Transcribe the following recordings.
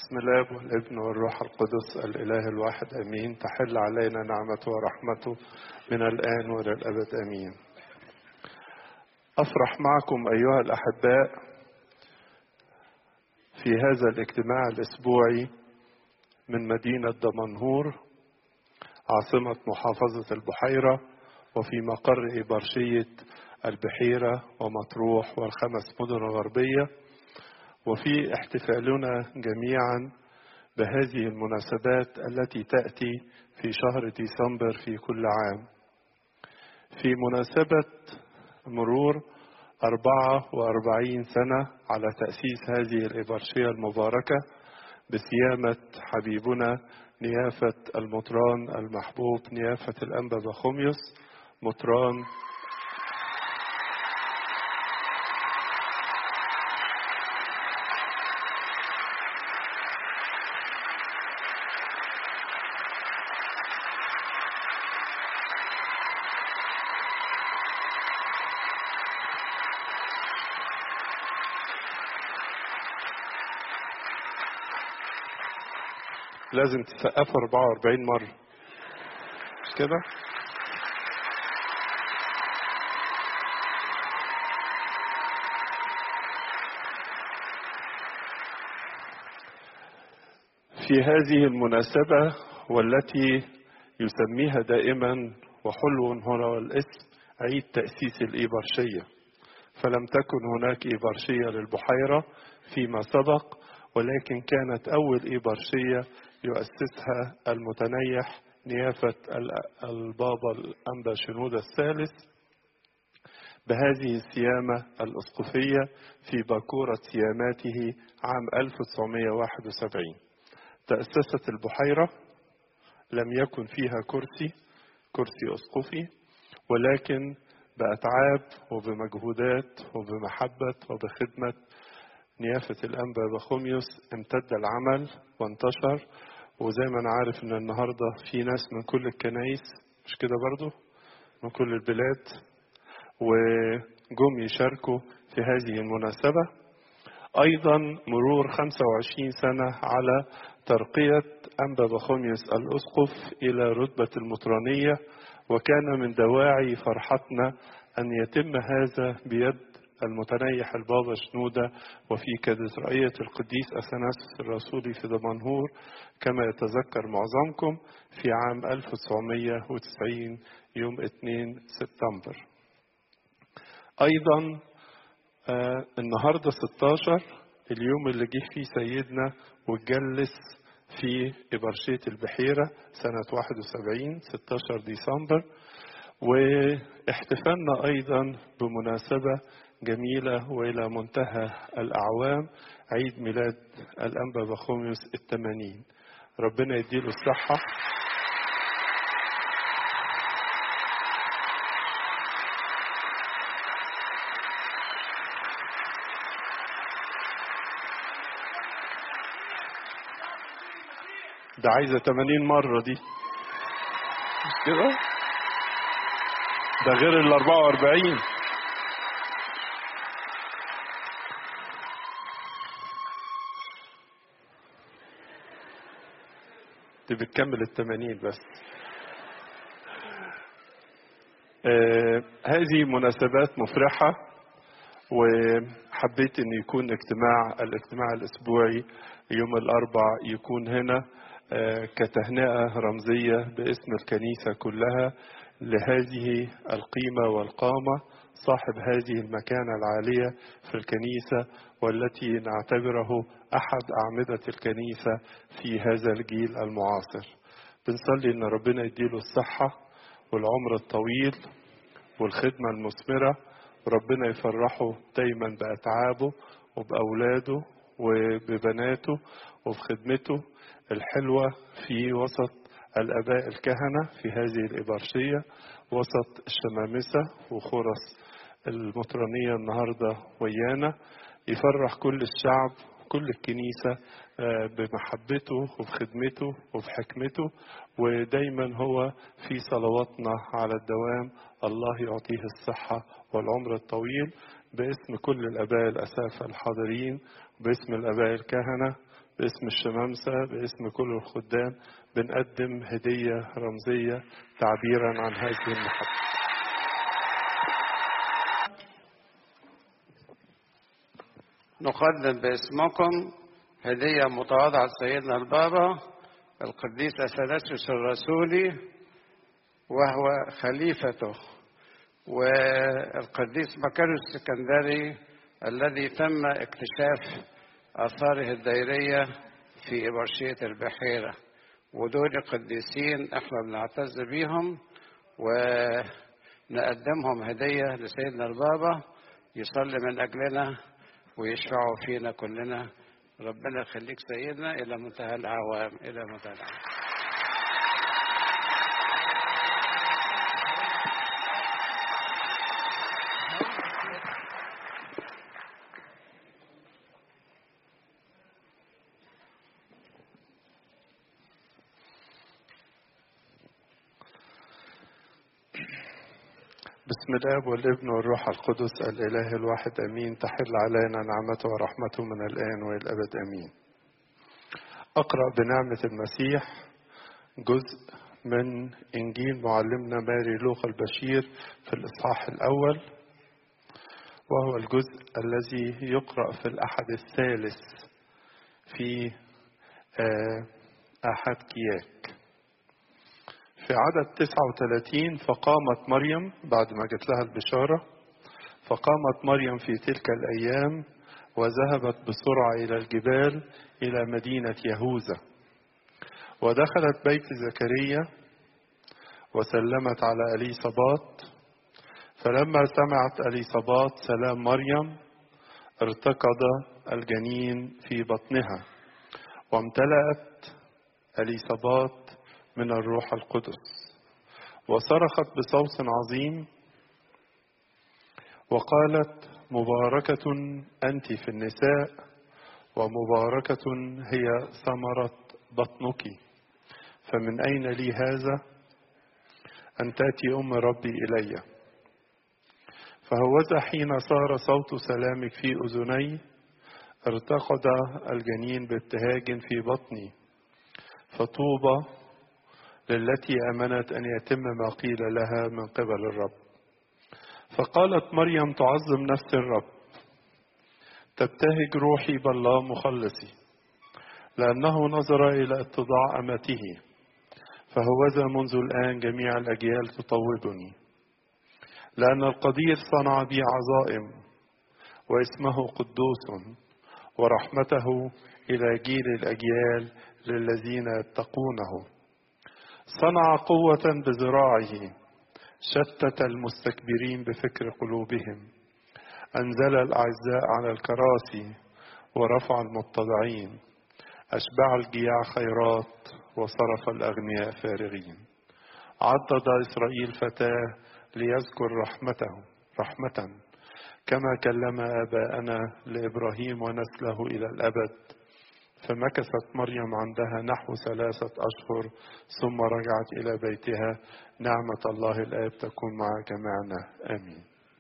بسم الله والابن والروح القدس الإله الواحد أمين تحل علينا نعمته ورحمته من الآن وإلى الأبد أمين أفرح معكم أيها الأحباء في هذا الاجتماع الأسبوعي من مدينة دمنهور عاصمة محافظة البحيرة وفي مقر إبرشية البحيرة ومطروح والخمس مدن الغربية وفي احتفالنا جميعا بهذه المناسبات التي تأتي في شهر ديسمبر في كل عام في مناسبة مرور 44 سنة على تأسيس هذه الإبرشية المباركة بسيامة حبيبنا نيافة المطران المحبوب نيافة الأنبا بخوميوس مطران لازم تسقفوا 44 مرة مش كده؟ في هذه المناسبة والتي يسميها دائما وحلو هنا الاسم عيد تأسيس الإيبرشية فلم تكن هناك إيبرشية للبحيرة فيما سبق ولكن كانت أول إيبرشية يؤسسها المتنيح نيافة البابا الأنبا شنودة الثالث بهذه السيامة الأسقفية في باكورة سياماته عام 1971 تأسست البحيرة لم يكن فيها كرسي كرسي أسقفي ولكن بأتعاب وبمجهودات وبمحبة وبخدمة نيافة الأنبا بخوميوس امتد العمل وانتشر وزي ما أنا عارف إن النهاردة في ناس من كل الكنايس مش كده برضو من كل البلاد وجم يشاركوا في هذه المناسبة أيضا مرور 25 سنة على ترقية أنبا بخوميوس الأسقف إلى رتبة المطرانية وكان من دواعي فرحتنا أن يتم هذا بيد المتنيح البابا شنودة وفي كاتدرائية القديس أثناسوس الرسولي في دمنهور كما يتذكر معظمكم في عام 1990 يوم 2 سبتمبر أيضا آه النهاردة 16 اليوم اللي جه فيه سيدنا واتجلس في إبرشية البحيرة سنة 71 16 ديسمبر واحتفلنا أيضا بمناسبة جميلة وإلى منتهى الأعوام عيد ميلاد الأنبا بخوميوس الثمانين ربنا يديله الصحة ده عايزة 80 مرة دي مش كده؟ ده غير ال 44 دي بتكمل التمانين بس آه هذه مناسبات مفرحة وحبيت أن يكون اجتماع الاجتماع الأسبوعي يوم الأربع يكون هنا آه كتهنئة رمزية باسم الكنيسة كلها لهذه القيمة والقامة صاحب هذه المكانة العالية في الكنيسة والتي نعتبره أحد أعمدة الكنيسة في هذا الجيل المعاصر بنصلي أن ربنا يديله الصحة والعمر الطويل والخدمة المثمرة وربنا يفرحه دايما بأتعابه وبأولاده وببناته وبخدمته الحلوة في وسط الآباء الكهنة في هذه الإبرشية وسط الشمامسة وخرس المطرانية النهاردة ويانا يفرح كل الشعب كل الكنيسة بمحبته وبخدمته وبحكمته ودايما هو في صلواتنا على الدوام الله يعطيه الصحة والعمر الطويل باسم كل الآباء الأسافة الحاضرين باسم الآباء الكهنة باسم الشمامسة باسم كل الخدام بنقدم هدية رمزية تعبيرا عن هذه المحبة نقدم باسمكم هدية متواضعة لسيدنا البابا القديس أثناسيوس الرسولي وهو خليفته والقديس مكاريوس السكندري الذي تم اكتشاف آثاره الدائرية في إبرشية البحيرة ودول قديسين احنا بنعتز بيهم ونقدمهم هدية لسيدنا البابا يصلي من أجلنا ويشفعوا فينا كلنا ربنا يخليك سيدنا إلى منتهى الأعوام إلى منتهى الأعوام بسم الاب والابن والروح القدس الاله الواحد امين تحل علينا نعمته ورحمته من الان والى الابد امين اقرا بنعمه المسيح جزء من انجيل معلمنا ماري لوقا البشير في الاصحاح الاول وهو الجزء الذي يقرا في الاحد الثالث في احد كياك في عدد 39 فقامت مريم بعد ما جت لها البشارة فقامت مريم في تلك الأيام وذهبت بسرعة إلى الجبال إلى مدينة يهوذا ودخلت بيت زكريا وسلمت على أليصابات فلما سمعت أليصابات سلام مريم ارتقد الجنين في بطنها وامتلأت أليصابات من الروح القدس وصرخت بصوت عظيم وقالت مباركة أنت في النساء ومباركة هي ثمرة بطنك فمن أين لي هذا أن تأتي أم ربي إلي فهوذا حين صار صوت سلامك في أذني ارتقد الجنين بابتهاج في بطني فطوبى للتي امنت ان يتم ما قيل لها من قبل الرب فقالت مريم تعظم نفس الرب تبتهج روحي بالله مخلصي لانه نظر الى اتضاع امته فهوذا منذ الان جميع الاجيال تطوبني لان القدير صنع بي عظائم واسمه قدوس ورحمته الى جيل الاجيال للذين يتقونه صنع قوة بذراعه شتت المستكبرين بفكر قلوبهم أنزل الأعزاء على الكراسي ورفع المتضعين أشبع الجياع خيرات وصرف الأغنياء فارغين عضد إسرائيل فتاه ليذكر رحمته رحمة كما كلم آباءنا لإبراهيم ونسله إلى الأبد فمكثت مريم عندها نحو ثلاثة أشهر ثم رجعت إلى بيتها نعمة الله الآب تكون مع جميعنا آمين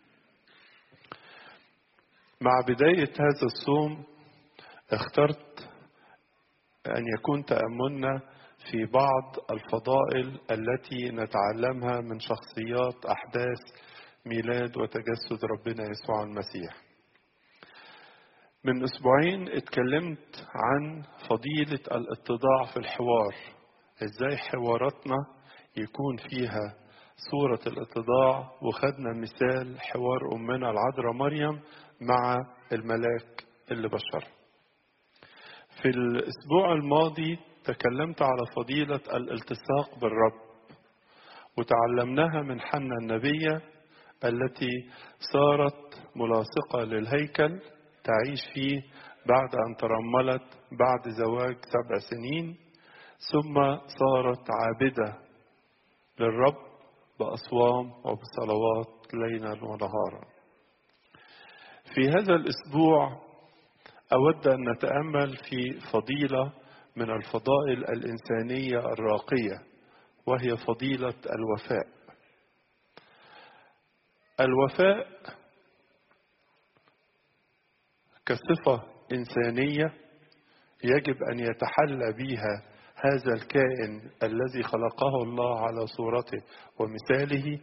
مع بداية هذا الصوم اخترت أن يكون تأملنا في بعض الفضائل التي نتعلمها من شخصيات أحداث ميلاد وتجسد ربنا يسوع المسيح من اسبوعين اتكلمت عن فضيلة الاتضاع في الحوار ازاي حواراتنا يكون فيها صورة الاتضاع وخدنا مثال حوار امنا العذراء مريم مع الملاك اللي بشرها في الاسبوع الماضي تكلمت على فضيلة الالتصاق بالرب وتعلمناها من حنا النبية التي صارت ملاصقة للهيكل تعيش فيه بعد أن ترملت بعد زواج سبع سنين ثم صارت عابدة للرب بأصوام وبصلوات ليلا ونهارا في هذا الأسبوع أود أن نتأمل في فضيلة من الفضائل الإنسانية الراقية وهي فضيلة الوفاء الوفاء كصفة إنسانية يجب أن يتحلى بها هذا الكائن الذي خلقه الله على صورته ومثاله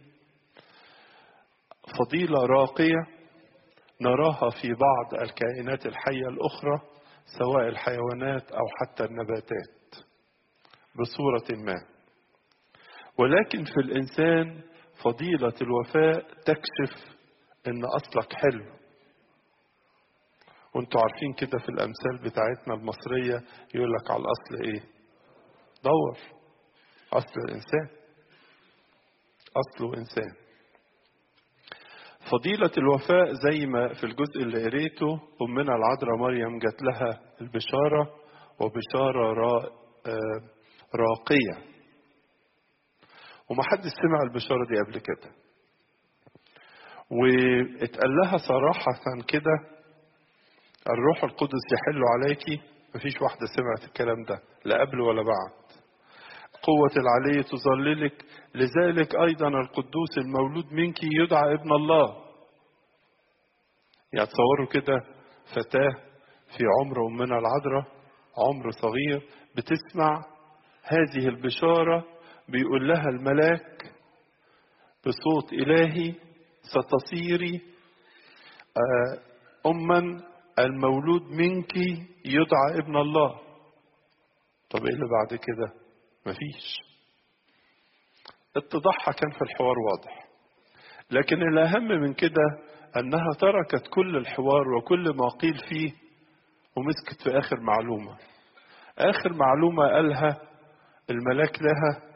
فضيلة راقية نراها في بعض الكائنات الحية الأخرى سواء الحيوانات أو حتى النباتات بصورة ما ولكن في الإنسان فضيلة الوفاء تكشف إن أصلك حلو وانتوا عارفين كده في الأمثال بتاعتنا المصرية يقول لك على الأصل إيه دور أصل الإنسان أصله إنسان فضيلة الوفاء زي ما في الجزء اللي قريته أمنا العذراء مريم جات لها البشارة وبشارة را راقية ومحدش سمع البشارة دي قبل كده واتقال لها صراحة كده الروح القدس يحل عليك مفيش واحدة سمعت الكلام ده لا قبل ولا بعد قوة العلي تظللك لذلك أيضا القدوس المولود منك يدعى ابن الله يعني تصوروا كده فتاة في عمر أمنا العذراء عمر صغير بتسمع هذه البشارة بيقول لها الملاك بصوت إلهي ستصيري أما المولود منك يدعى ابن الله طب ايه اللي بعد كده مفيش اتضاحها كان في الحوار واضح لكن الأهم من كده أنها تركت كل الحوار وكل ما قيل فيه ومسكت في آخر معلومة آخر معلومة قالها الملاك لها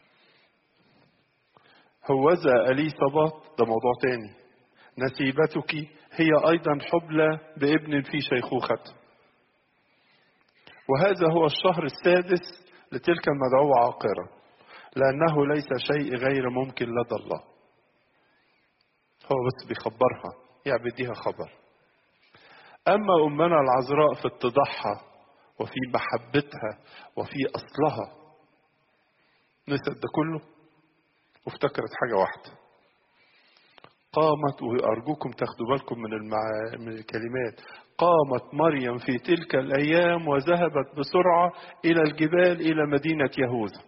هوذا أليصابات ده موضوع تاني نسيبتك هي أيضا حبلى بابن في شيخوخته وهذا هو الشهر السادس لتلك المدعوة عاقرة لأنه ليس شيء غير ممكن لدى الله هو بس بيخبرها يعني بديها خبر أما أمنا العذراء في اتضاحها وفي محبتها وفي أصلها نسيت ده كله وافتكرت حاجة واحدة قامت وأرجوكم تاخدوا بالكم من, المع... من الكلمات قامت مريم في تلك الأيام وذهبت بسرعة إلى الجبال إلى مدينة يهوذا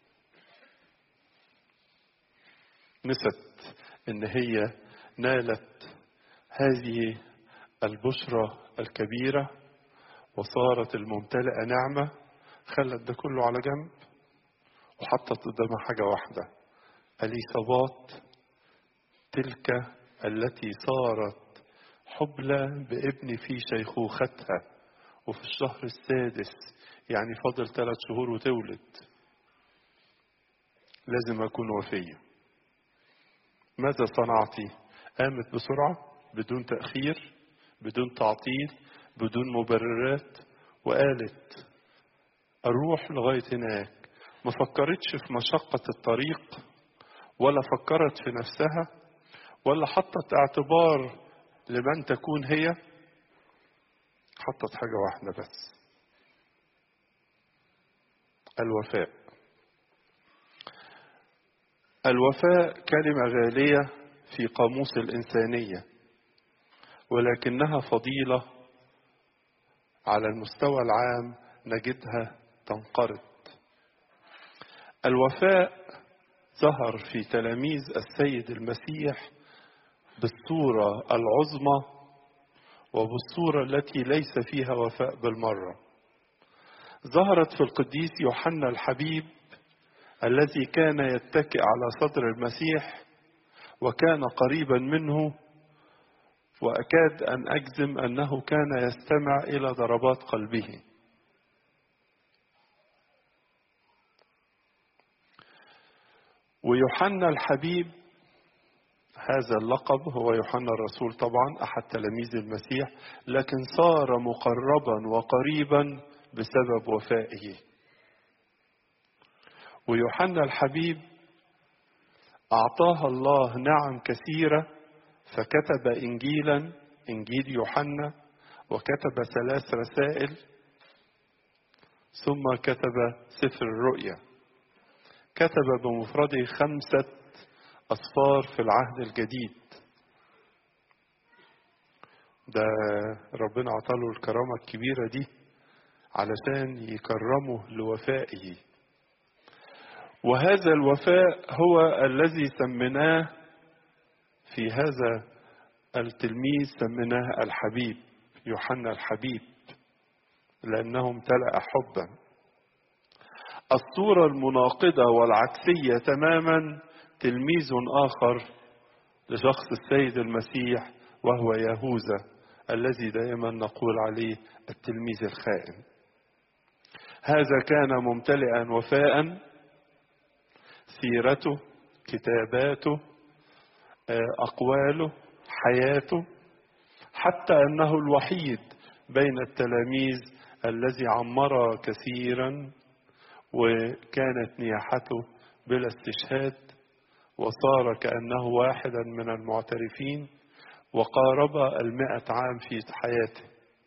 نست إن هي نالت هذه البشرى الكبيرة وصارت الممتلئة نعمة خلت ده كله على جنب وحطت قدامها حاجة واحدة أليصابات تلك التي صارت حبلى بابن في شيخوختها وفي الشهر السادس يعني فاضل ثلاث شهور وتولد لازم أكون وفية ماذا صنعتي قامت بسرعة بدون تأخير بدون تعطيل بدون مبررات وقالت أروح لغاية هناك ما فكرتش في مشقة الطريق ولا فكرت في نفسها ولا حطت اعتبار لمن تكون هي حطت حاجة واحدة بس الوفاء الوفاء كلمة غالية في قاموس الإنسانية ولكنها فضيلة على المستوى العام نجدها تنقرض الوفاء ظهر في تلاميذ السيد المسيح بالصورة العظمى وبالصورة التي ليس فيها وفاء بالمرة ظهرت في القديس يوحنا الحبيب الذي كان يتكئ على صدر المسيح وكان قريبا منه واكاد ان اجزم انه كان يستمع الى ضربات قلبه ويوحنا الحبيب هذا اللقب هو يوحنا الرسول طبعا احد تلاميذ المسيح لكن صار مقربا وقريبا بسبب وفائه ويوحنا الحبيب اعطاها الله نعم كثيره فكتب انجيلا انجيل يوحنا وكتب ثلاث رسائل ثم كتب سفر الرؤيا كتب بمفرده خمسه أصفار في العهد الجديد ده ربنا عطاله الكرامة الكبيرة دي علشان يكرمه لوفائه وهذا الوفاء هو الذي سميناه في هذا التلميذ سميناه الحبيب يوحنا الحبيب لأنه امتلأ حبا الصورة المناقضة والعكسية تماما تلميذ آخر لشخص السيد المسيح وهو يهوذا الذي دائما نقول عليه التلميذ الخائن هذا كان ممتلئا وفاء سيرته كتاباته أقواله حياته حتى أنه الوحيد بين التلاميذ الذي عمر كثيرا وكانت نياحته بلا استشهاد وصار كأنه واحدا من المعترفين وقارب المائة عام في حياته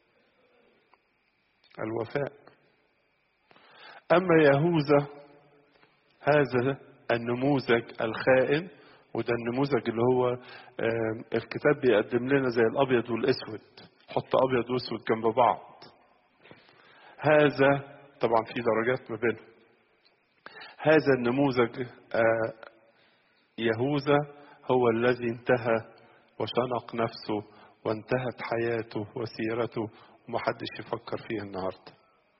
الوفاء أما يهوذا هذا النموذج الخائن وده النموذج اللي هو الكتاب بيقدم لنا زي الأبيض والأسود حط أبيض وأسود جنب بعض هذا طبعا في درجات ما بينهم هذا النموذج يهوذا هو الذي انتهى وشنق نفسه وانتهت حياته وسيرته ومحدش يفكر فيه النهارده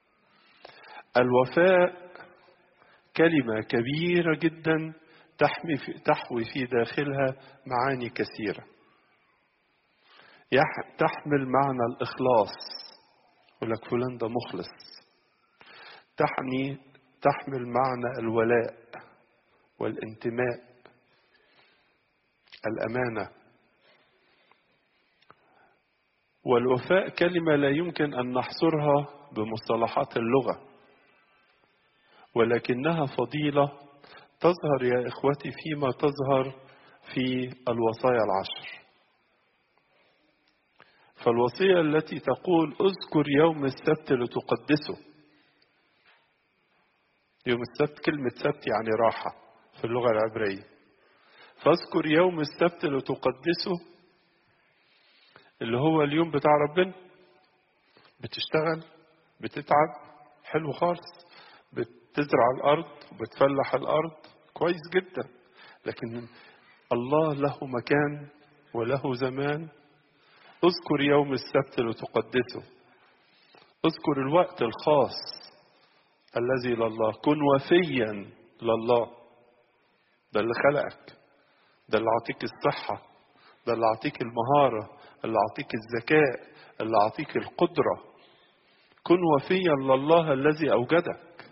الوفاء كلمة كبيرة جدا تحمي في تحوي في داخلها معاني كثيرة تحمل معنى الإخلاص يقول لك فلان ده مخلص تحمي تحمل معنى الولاء والانتماء الأمانة والوفاء كلمة لا يمكن أن نحصرها بمصطلحات اللغة ولكنها فضيلة تظهر يا إخوتي فيما تظهر في الوصايا العشر فالوصية التي تقول اذكر يوم السبت لتقدسه يوم السبت كلمة سبت يعني راحة في اللغة العبرية فاذكر يوم السبت لتقدسه اللي هو اليوم بتاع ربنا بتشتغل بتتعب حلو خالص بتزرع الأرض وبتفلح الأرض كويس جدا لكن الله له مكان وله زمان اذكر يوم السبت لتقدسه اذكر الوقت الخاص الذي لله كن وفيا لله ده اللي خلقك ده اللي عطيك الصحة ده اللي عطيك المهارة اللي عطيك الذكاء اللي عطيك القدرة كن وفيا لله الذي أوجدك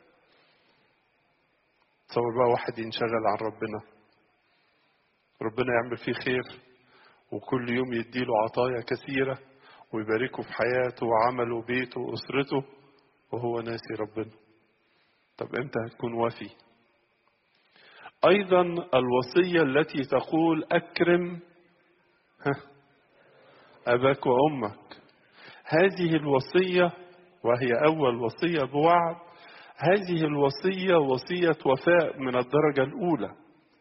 تصور بقى واحد ينشغل عن ربنا ربنا يعمل فيه خير وكل يوم يديله عطايا كثيرة ويباركه في حياته وعمله وبيته وأسرته وهو ناسي ربنا طب امتى هتكون وفي أيضا الوصية التي تقول أكرم أباك وأمك هذه الوصية وهي أول وصية بوعد هذه الوصية وصية وفاء من الدرجة الأولى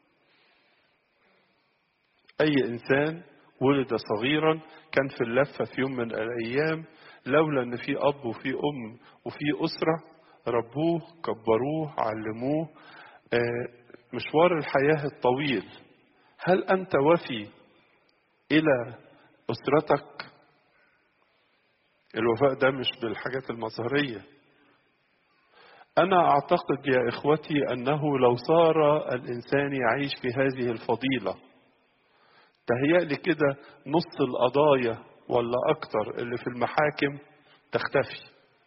أي إنسان ولد صغيرا كان في اللفة في يوم من الأيام لولا أن في أب وفي أم وفي أسرة ربوه كبروه علموه مشوار الحياة الطويل هل أنت وفي إلى أسرتك الوفاء ده مش بالحاجات المظهرية أنا أعتقد يا إخوتي أنه لو صار الإنسان يعيش في هذه الفضيلة تهيألي كده نص القضايا ولا أكتر اللي في المحاكم تختفي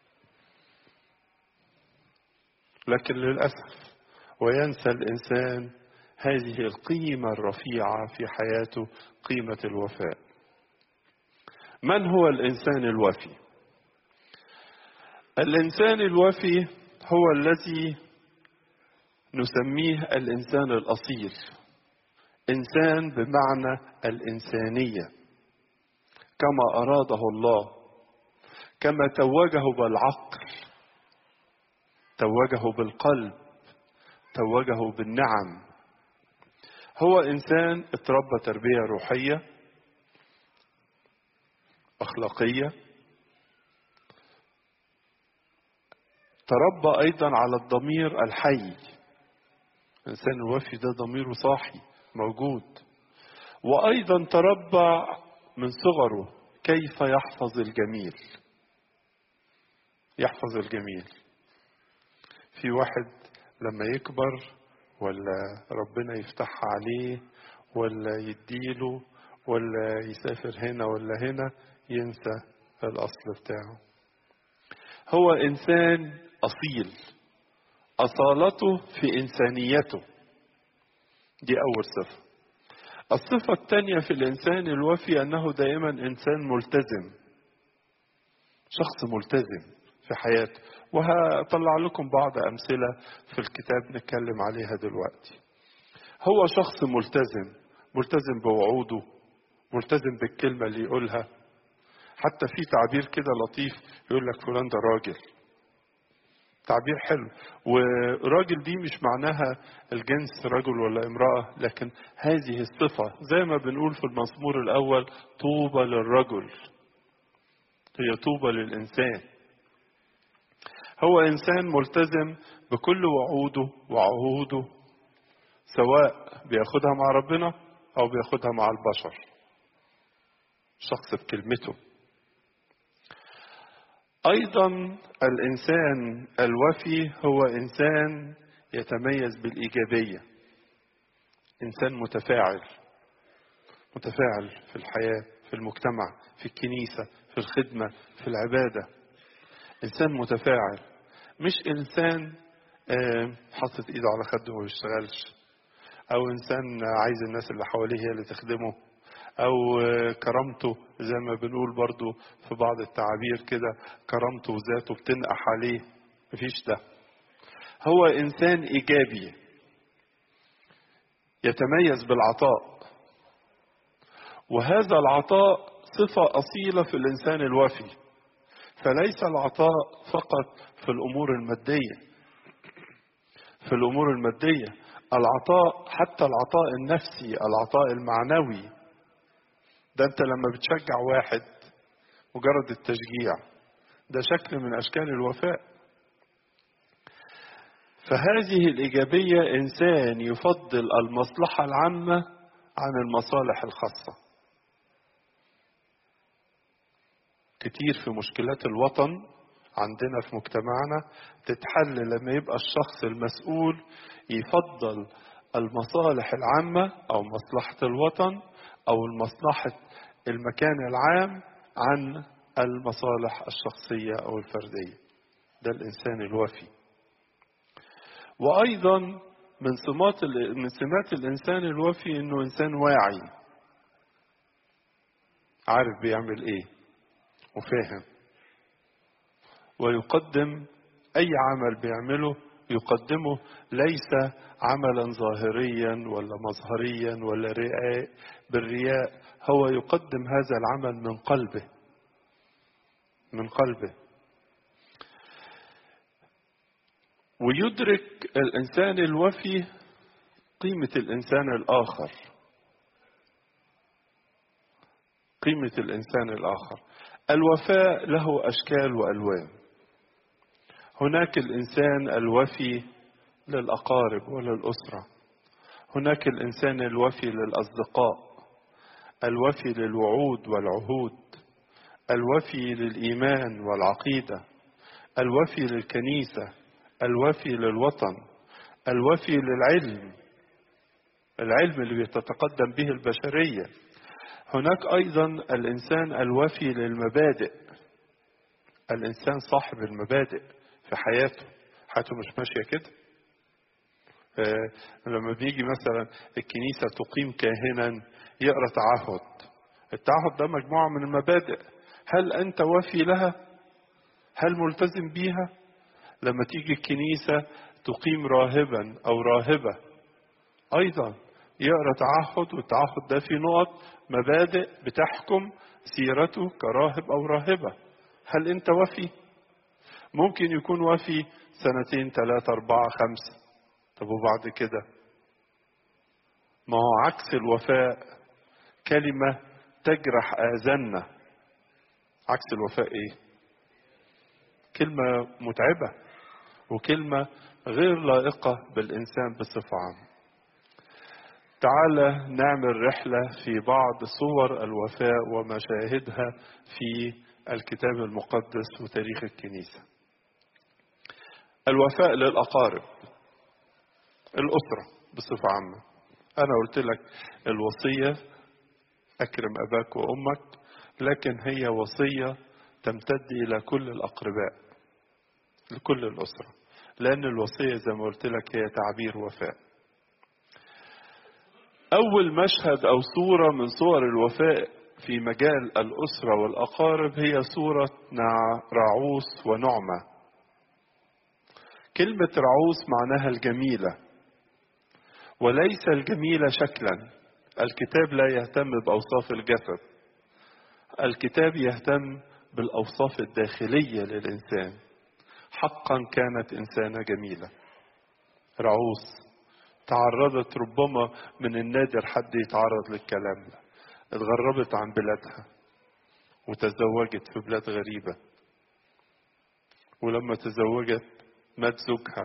لكن للأسف وينسى الإنسان هذه القيمة الرفيعة في حياته قيمة الوفاء من هو الإنسان الوفي الإنسان الوفي هو الذي نسميه الإنسان الأصيل إنسان بمعنى الإنسانية كما أراده الله كما توجه بالعقل توجه بالقلب توجه بالنعم هو إنسان اتربى تربية روحية أخلاقية تربى أيضا على الضمير الحي الإنسان الوفي ده ضميره صاحي موجود وأيضا تربى من صغره كيف يحفظ الجميل يحفظ الجميل في واحد لما يكبر ولا ربنا يفتحها عليه ولا يديله ولا يسافر هنا ولا هنا ينسى الأصل بتاعه هو إنسان أصيل أصالته في إنسانيته دي أول صفة الصفة الثانية في الإنسان الوفي أنه دائما إنسان ملتزم شخص ملتزم في حياته وهطلع لكم بعض أمثلة في الكتاب نتكلم عليها دلوقتي هو شخص ملتزم ملتزم بوعوده ملتزم بالكلمة اللي يقولها حتى في تعبير كده لطيف يقول لك فلان ده راجل تعبير حلو وراجل دي مش معناها الجنس رجل ولا امرأة لكن هذه الصفة زي ما بنقول في المزمور الأول طوبى للرجل هي طوبى للإنسان هو إنسان ملتزم بكل وعوده وعهوده سواء بياخدها مع ربنا أو بياخدها مع البشر شخص بكلمته ايضا الانسان الوفي هو انسان يتميز بالايجابيه انسان متفاعل متفاعل في الحياه في المجتمع في الكنيسه في الخدمه في العباده انسان متفاعل مش انسان حاطط ايده على خده وما بيشتغلش او انسان عايز الناس اللي حواليه هي اللي تخدمه او كرامته زي ما بنقول برضو في بعض التعابير كده كرامته وذاته بتنقح عليه مفيش ده هو انسان ايجابي يتميز بالعطاء وهذا العطاء صفة أصيلة في الإنسان الوفي فليس العطاء فقط في الأمور المادية في الأمور المادية العطاء حتى العطاء النفسي العطاء المعنوي ده انت لما بتشجع واحد مجرد التشجيع ده شكل من اشكال الوفاء فهذه الايجابيه انسان يفضل المصلحه العامه عن المصالح الخاصه كتير في مشكلات الوطن عندنا في مجتمعنا تتحل لما يبقى الشخص المسؤول يفضل المصالح العامه او مصلحه الوطن او المصلحه المكان العام عن المصالح الشخصيه او الفرديه ده الانسان الوفي وايضا من سمات من سمات الانسان الوفي انه انسان واعي عارف بيعمل ايه وفاهم ويقدم اي عمل بيعمله يقدمه ليس عملا ظاهريا ولا مظهريا ولا رئاء بالرياء هو يقدم هذا العمل من قلبه من قلبه ويدرك الانسان الوفي قيمه الانسان الاخر قيمه الانسان الاخر الوفاء له اشكال والوان هناك الانسان الوفي للاقارب وللاسره هناك الانسان الوفي للاصدقاء الوفي للوعود والعهود الوفي للايمان والعقيده الوفي للكنيسه الوفي للوطن الوفي للعلم العلم اللي بتتقدم به البشريه هناك ايضا الانسان الوفي للمبادئ الانسان صاحب المبادئ في حياته حياته مش ماشيه كده آه لما بيجي مثلا الكنيسه تقيم كاهنا يقرا تعهد التعهد ده مجموعه من المبادئ هل انت وفي لها هل ملتزم بيها لما تيجي الكنيسه تقيم راهبا او راهبه ايضا يقرا تعهد والتعهد ده فيه نقط مبادئ بتحكم سيرته كراهب او راهبه هل انت وفي ممكن يكون وفي سنتين ثلاثة أربعة خمسة طب وبعد كده ما هو عكس الوفاء كلمة تجرح آذاننا عكس الوفاء إيه كلمة متعبة وكلمة غير لائقة بالإنسان بصفة عامة تعالى نعمل رحلة في بعض صور الوفاء ومشاهدها في الكتاب المقدس وتاريخ الكنيسة الوفاء للأقارب الأسرة بصفة عامة أنا قلت لك الوصية أكرم أباك وأمك لكن هي وصية تمتد إلى كل الأقرباء لكل الأسرة لأن الوصية زي ما قلت لك هي تعبير وفاء أول مشهد أو صورة من صور الوفاء في مجال الأسرة والأقارب هي صورة رعوس ونعمة كلمة رعوس معناها الجميلة وليس الجميلة شكلا الكتاب لا يهتم بأوصاف الجسد الكتاب يهتم بالأوصاف الداخلية للإنسان حقا كانت إنسانة جميلة رعوس تعرضت ربما من النادر حد يتعرض للكلام ده اتغربت عن بلادها وتزوجت في بلاد غريبة ولما تزوجت مات زوجها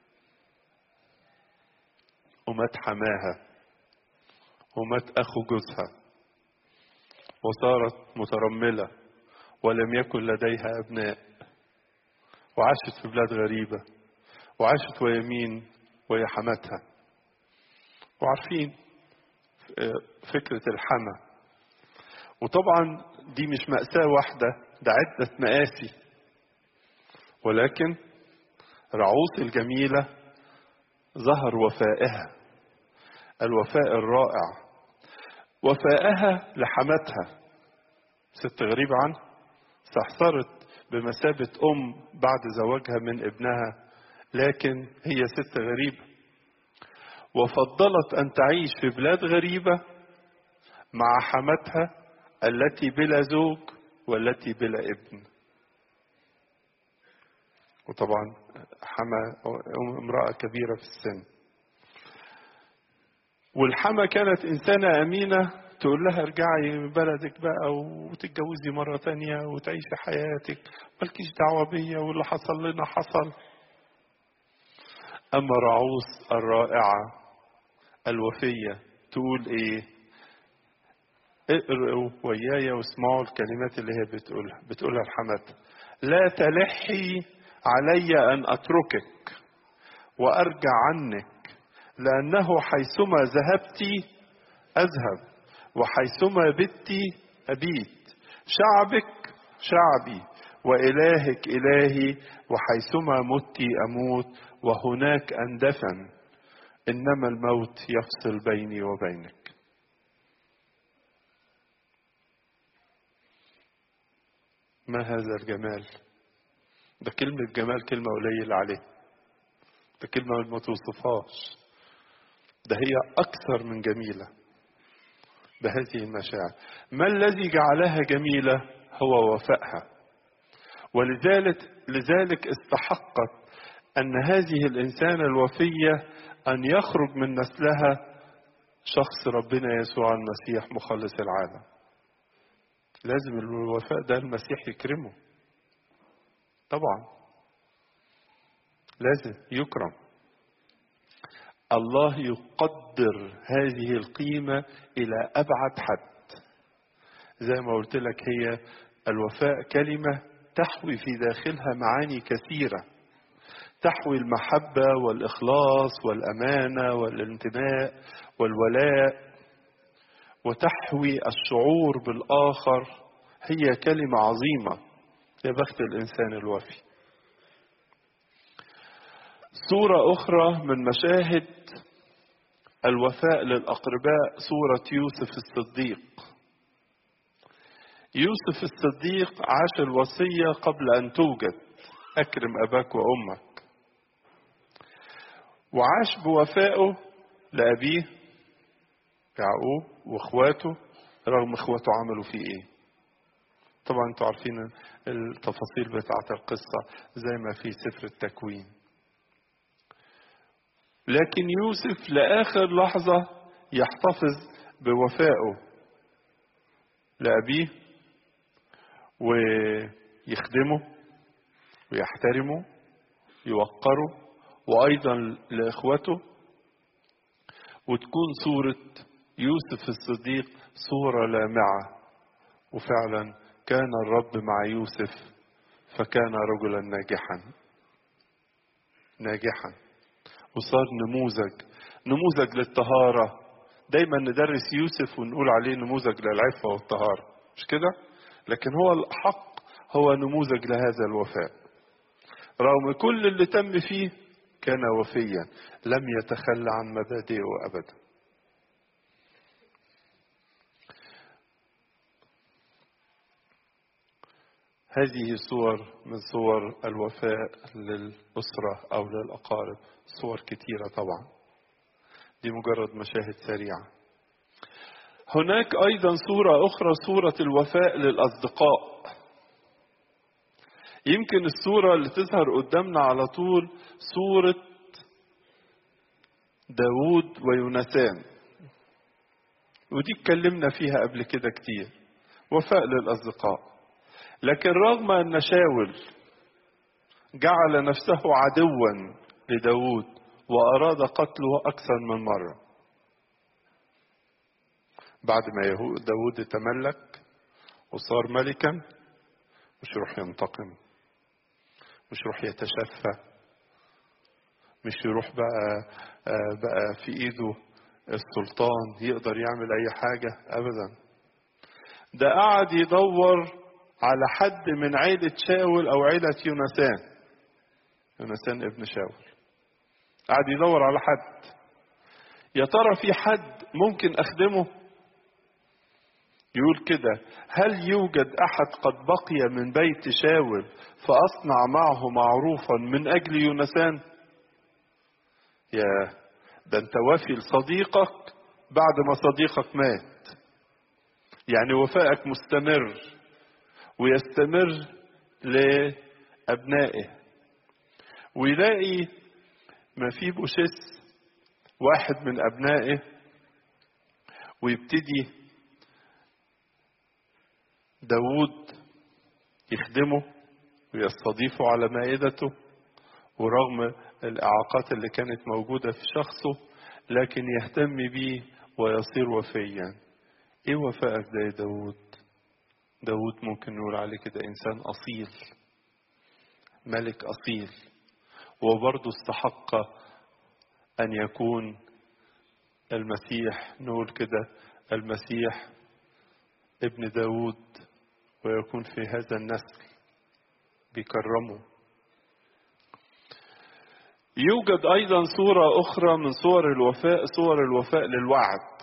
ومات حماها ومات أخو جوزها وصارت مترملة ولم يكن لديها أبناء وعاشت في بلاد غريبة وعاشت ويا مين ويا حماتها وعارفين فكرة الحما وطبعا دي مش مأساة واحدة ده عدة مآسي ولكن رعوس الجميلة ظهر وفائها الوفاء الرائع وفائها لحماتها ست غريبة عنها استحصرت بمثابة أم بعد زواجها من ابنها لكن هي ست غريبة وفضلت أن تعيش في بلاد غريبة مع حماتها التي بلا زوج والتي بلا ابن وطبعا حما امرأة كبيرة في السن والحما كانت إنسانة أمينة تقول لها ارجعي من بلدك بقى وتتجوزي مرة تانية وتعيشي حياتك مالكيش دعوة بيا واللي حصل لنا حصل أما رعوس الرائعة الوفية تقول إيه اقرأوا وياي واسمعوا الكلمات اللي هي بتقولها بتقولها لحماتها لا تلحي علي أن أتركك وأرجع عنك لأنه حيثما ذهبت أذهب وحيثما بت أبيت شعبك شعبي وإلهك إلهي وحيثما مت أموت وهناك أندفن إنما الموت يفصل بيني وبينك ما هذا الجمال ده كلمة جمال كلمة قليلة عليه ده كلمة ما توصفهاش ده هي أكثر من جميلة بهذه المشاعر ما الذي جعلها جميلة هو وفائها ولذلك لذلك استحقت أن هذه الإنسانة الوفية أن يخرج من نسلها شخص ربنا يسوع المسيح مخلص العالم لازم الوفاء ده المسيح يكرمه طبعا لازم يكرم الله يقدر هذه القيمة إلى أبعد حد زي ما قلت لك هي الوفاء كلمة تحوي في داخلها معاني كثيرة تحوي المحبة والإخلاص والأمانة والانتماء والولاء وتحوي الشعور بالآخر هي كلمة عظيمة يا بخت الإنسان الوفي صورة أخرى من مشاهد الوفاء للأقرباء صورة يوسف الصديق يوسف الصديق عاش الوصية قبل أن توجد أكرم أباك وأمك وعاش بوفائه لأبيه يعقوب وإخواته رغم إخواته عملوا فيه إيه طبعا انتوا عارفين التفاصيل بتاعت القصة زي ما في سفر التكوين لكن يوسف لآخر لحظة يحتفظ بوفائه لأبيه ويخدمه ويحترمه يوقره وأيضا لإخوته وتكون صورة يوسف الصديق صورة لامعة وفعلا كان الرب مع يوسف فكان رجلا ناجحا ناجحا وصار نموذج نموذج للطهارة دايما ندرس يوسف ونقول عليه نموذج للعفة والطهارة مش كده لكن هو الحق هو نموذج لهذا الوفاء رغم كل اللي تم فيه كان وفيا لم يتخلى عن مبادئه ابدا هذه صور من صور الوفاء للأسرة أو للأقارب صور كثيرة طبعا دي مجرد مشاهد سريعة هناك أيضا صورة أخرى صورة الوفاء للأصدقاء يمكن الصورة اللي تظهر قدامنا على طول صورة داود ويونسان ودي اتكلمنا فيها قبل كده كتير وفاء للأصدقاء لكن رغم أن شاول جعل نفسه عدوا لداود وأراد قتله أكثر من مرة بعد ما داود تملك وصار ملكا مش يروح ينتقم مش يروح يتشفى مش يروح بقى بقى في ايده السلطان يقدر يعمل اي حاجة ابدا ده قعد يدور على حد من عيلة شاول او عيلة يونسان يونسان ابن شاول قعد يدور على حد يا ترى في حد ممكن اخدمه يقول كده هل يوجد احد قد بقي من بيت شاول فاصنع معه معروفا من اجل يونسان يا ده انت وافي لصديقك بعد ما صديقك مات يعني وفائك مستمر ويستمر لابنائه ويلاقي ما في بوشس واحد من ابنائه ويبتدي داود يخدمه ويستضيفه على مائدته ورغم الإعاقات اللي كانت موجودة في شخصه لكن يهتم بيه ويصير وفيا ايه وفائك ده يا داود داود ممكن نقول عليه كده انسان اصيل ملك اصيل وبرضه استحق ان يكون المسيح نقول كده المسيح ابن داود ويكون في هذا النسل بيكرمه يوجد أيضا صورة أخرى من صور الوفاء صور الوفاء للوعد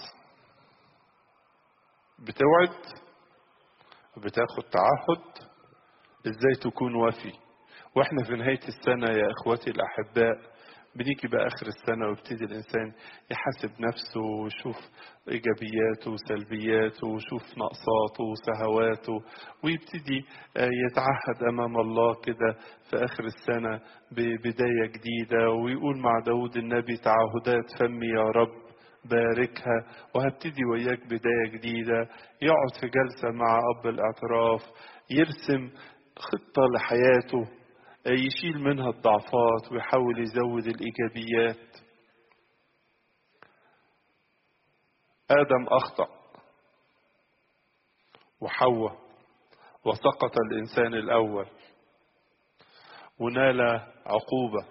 بتوعد بتاخد تعهد ازاي تكون وفي واحنا في نهاية السنة يا اخواتي الاحباء بنيجي بقى اخر السنة ويبتدي الانسان يحاسب نفسه ويشوف ايجابياته وسلبياته ويشوف نقصاته وسهواته ويبتدي يتعهد امام الله كده في اخر السنة ببداية جديدة ويقول مع داود النبي تعهدات فمي يا رب باركها وهبتدي وياك بداية جديدة يقعد في جلسة مع أب الاعتراف يرسم خطة لحياته يشيل منها الضعفات ويحاول يزود الإيجابيات آدم أخطأ وحواء وسقط الإنسان الأول ونال عقوبة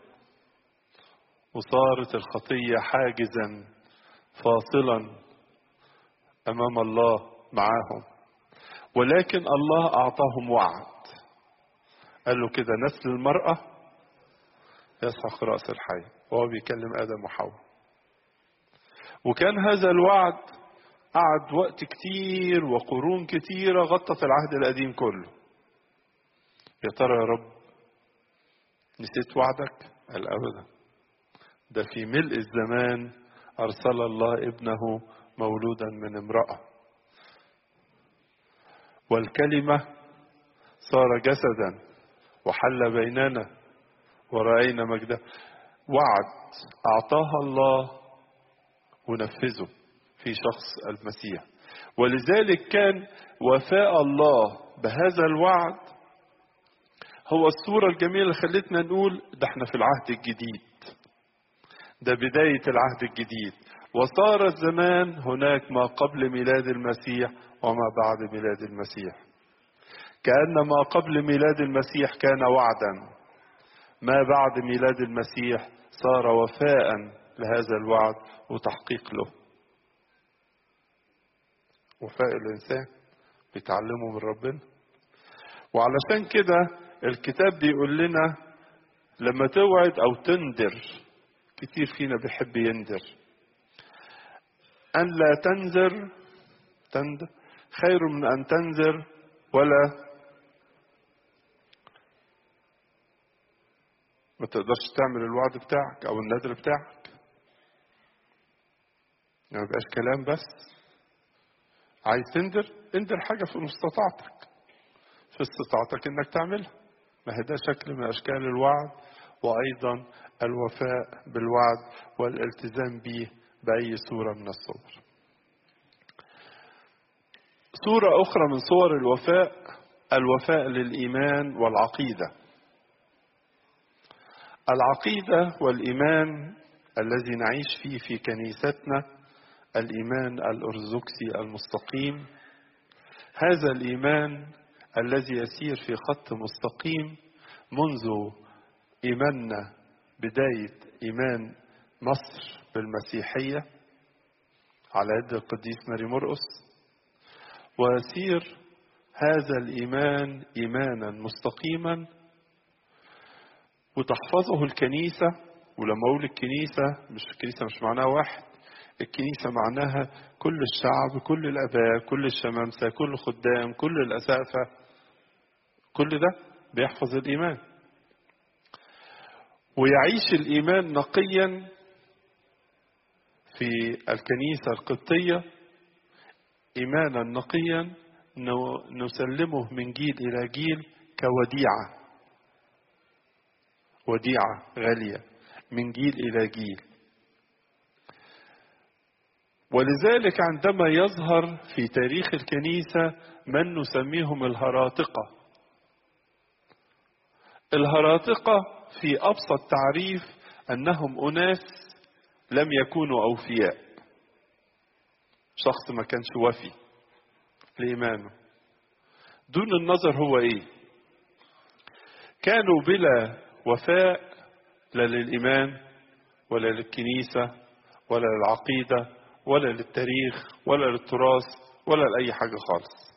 وصارت الخطية حاجزا فاصلا امام الله معاهم ولكن الله اعطاهم وعد قال له كده نسل المراه يسحق راس الحي وهو بيكلم ادم وحواء وكان هذا الوعد قعد وقت كتير وقرون كتيرة غطت العهد القديم كله يا ترى يا رب نسيت وعدك قال أبدا ده في ملء الزمان أرسل الله ابنه مولودا من امرأة والكلمة صار جسدا وحل بيننا ورأينا مجده وعد أعطاها الله ونفذه في شخص المسيح ولذلك كان وفاء الله بهذا الوعد هو الصورة الجميلة اللي خلتنا نقول ده احنا في العهد الجديد ده بداية العهد الجديد وصار الزمان هناك ما قبل ميلاد المسيح وما بعد ميلاد المسيح كأن ما قبل ميلاد المسيح كان وعدا ما بعد ميلاد المسيح صار وفاء لهذا الوعد وتحقيق له وفاء الإنسان بيتعلمه من ربنا وعلشان كده الكتاب بيقول لنا لما توعد أو تنذر كتير فينا بيحب ينذر أن لا تنذر تنذر خير من أن تنذر ولا ما تقدرش تعمل الوعد بتاعك أو النذر بتاعك ما يبقاش كلام بس عايز تنذر انذر حاجة في مستطاعتك في استطاعتك انك تعملها ما هي ده شكل من اشكال الوعد وايضا الوفاء بالوعد والالتزام به باي صورة من الصور صورة اخرى من صور الوفاء الوفاء للايمان والعقيدة العقيدة والايمان الذي نعيش فيه في كنيستنا الايمان الارثوذكسي المستقيم هذا الايمان الذي يسير في خط مستقيم منذ ايماننا بدايه ايمان مصر بالمسيحيه على يد القديس ماري مرقس ويسير هذا الايمان ايمانا مستقيما وتحفظه الكنيسه ولما اقول الكنيسه مش الكنيسه مش معناها واحد الكنيسة معناها كل الشعب كل الآباء كل الشمامسة كل الخدام كل الأسافة كل ده بيحفظ الإيمان ويعيش الإيمان نقيا في الكنيسة القبطية إيمانا نقيا نسلمه من جيل إلى جيل كوديعة وديعة غالية من جيل إلى جيل ولذلك عندما يظهر في تاريخ الكنيسة من نسميهم الهراطقة الهراطقة في أبسط تعريف أنهم أناس لم يكونوا أوفياء شخص ما كانش وفي لإيمانه دون النظر هو إيه كانوا بلا وفاء لا للإيمان ولا للكنيسة ولا للعقيدة ولا للتاريخ ولا للتراث ولا لأي حاجة خالص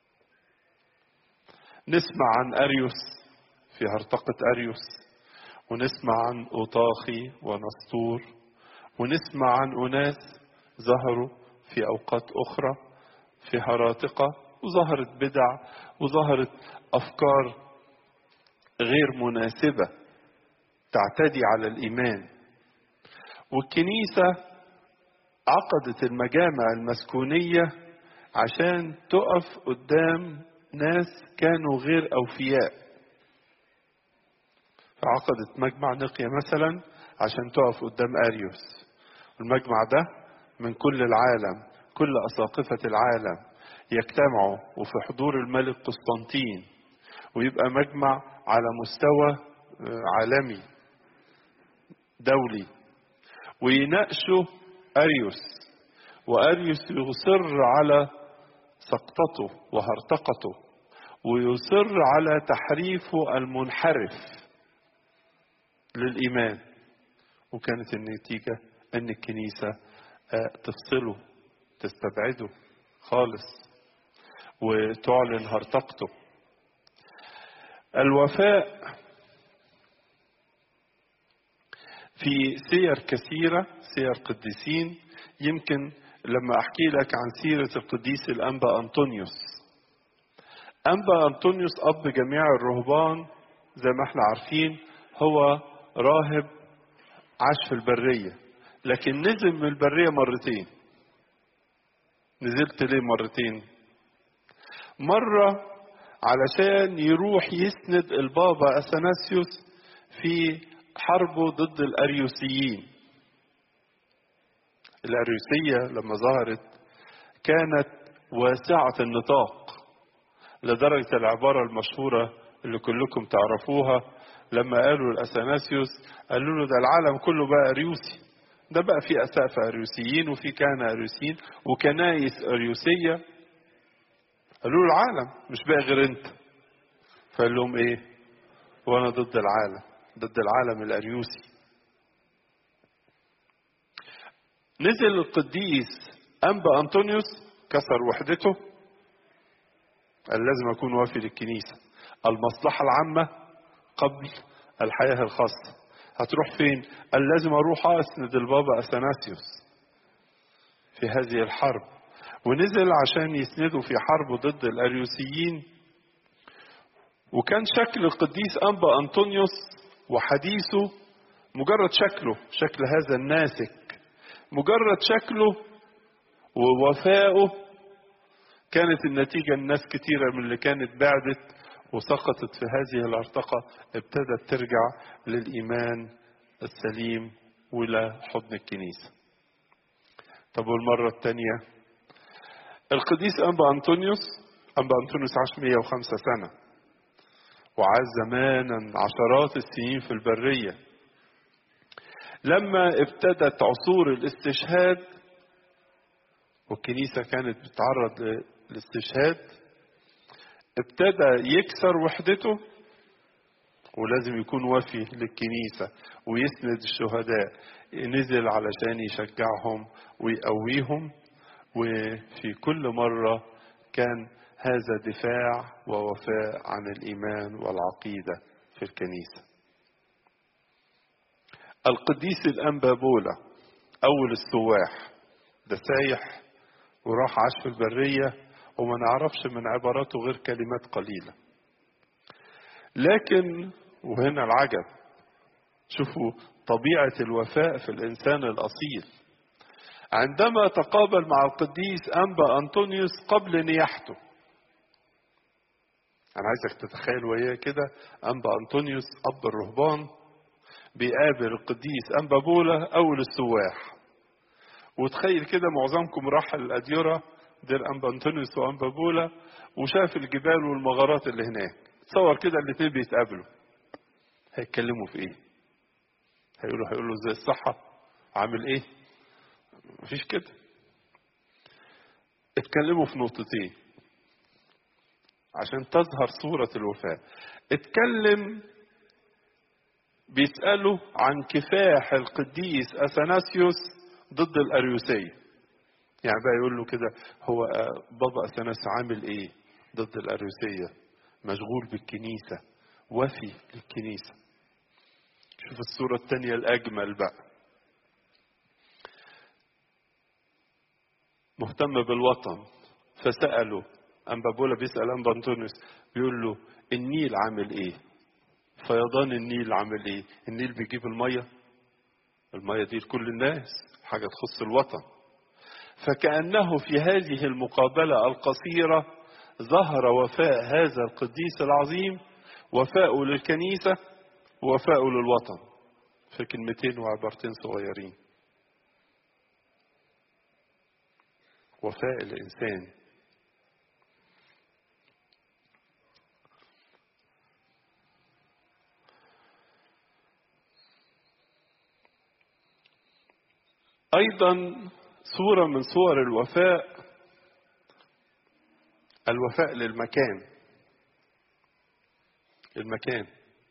نسمع عن أريوس في هرطقة أريوس ونسمع عن أوطاخي ونسطور ونسمع عن أناس ظهروا في أوقات أخرى في هراطقة وظهرت بدع وظهرت أفكار غير مناسبة تعتدي على الإيمان والكنيسة عقدت المجامع المسكونية عشان تقف قدام ناس كانوا غير أوفياء فعقدت مجمع نقية مثلا عشان تقف قدام أريوس المجمع ده من كل العالم كل أساقفة العالم يجتمعوا وفي حضور الملك قسطنطين ويبقى مجمع على مستوى عالمي دولي ويناقشوا أريوس وأريوس يصر على سقطته وهرطقته ويصر على تحريفه المنحرف للإيمان وكانت النتيجة أن الكنيسة تفصله تستبعده خالص وتعلن هرطقته الوفاء في سير كثيرة سير قديسين يمكن لما أحكي لك عن سيرة القديس الأنبا أنطونيوس أنبا أنطونيوس أب جميع الرهبان زي ما احنا عارفين هو راهب عاش في البرية لكن نزل من البرية مرتين نزلت ليه مرتين مرة علشان يروح يسند البابا أثناسيوس في حربه ضد الأريوسيين الأريوسية لما ظهرت كانت واسعة النطاق لدرجة العبارة المشهورة اللي كلكم تعرفوها لما قالوا لأثناسيوس قالوا له ده العالم كله بقى أريوسي ده بقى في أسقفة أريوسيين وفي كهنة أريوسيين وكنايس أريوسية قالوا له العالم مش بقى غير أنت فقال لهم إيه وأنا ضد العالم ضد العالم الأريوسي نزل القديس أنبا أنطونيوس كسر وحدته قال لازم أكون وافي للكنيسة المصلحة العامة قبل الحياة الخاصة هتروح فين؟ قال لازم أروح أسند البابا أثناسيوس في هذه الحرب ونزل عشان يسنده في حربه ضد الأريوسيين وكان شكل القديس أنبا أنطونيوس وحديثه مجرد شكله شكل هذا الناسك مجرد شكله ووفائه كانت النتيجة الناس كتيرة من اللي كانت بعدت وسقطت في هذه الارتقى ابتدت ترجع للإيمان السليم وإلى حضن الكنيسة طب والمرة الثانية القديس أنبا أنطونيوس أنبا أنطونيوس عاش 105 سنة وعاش زمانا عشرات السنين في البرية لما ابتدت عصور الاستشهاد والكنيسة كانت بتتعرض للاستشهاد ابتدى يكسر وحدته ولازم يكون وفي للكنيسة ويسند الشهداء نزل علشان يشجعهم ويقويهم وفي كل مرة كان هذا دفاع ووفاء عن الإيمان والعقيدة في الكنيسة القديس الأنبا بولا أول السواح ده سايح وراح عاش في البرية وما نعرفش من عباراته غير كلمات قليلة لكن وهنا العجب شوفوا طبيعة الوفاء في الإنسان الأصيل عندما تقابل مع القديس أنبا أنطونيوس قبل نياحته أنا عايزك تتخيل وياه كده أنبا أنطونيوس أب الرهبان بيقابل القديس أنبا بولا أول السواح وتخيل كده معظمكم راح الأديرة دير أنبا أنطونيوس وأنبا بولا وشاف الجبال والمغارات اللي هناك تصور كده الاتنين بيتقابلوا هيتكلموا في ايه هيقولوا هيقولوا ازاي الصحة عامل ايه مفيش كده اتكلموا في نقطتين عشان تظهر صورة الوفاة اتكلم بيسألوا عن كفاح القديس أثناسيوس ضد الأريوسية يعني بقى يقول له كده هو بابا أثناس عامل ايه ضد الأريوسية مشغول بالكنيسة وفي للكنيسة شوف الصورة الثانية الأجمل بقى مهتم بالوطن فسأله أنبا بولا بيسأل أنبا أنطونيوس بيقول له النيل عامل إيه؟ فيضان النيل عامل إيه؟ النيل بيجيب المية المية دي لكل الناس حاجة تخص الوطن فكأنه في هذه المقابلة القصيرة ظهر وفاء هذا القديس العظيم وفاءه للكنيسة ووفاءه للوطن في كلمتين وعبارتين صغيرين وفاء الإنسان أيضا صورة من صور الوفاء الوفاء للمكان المكان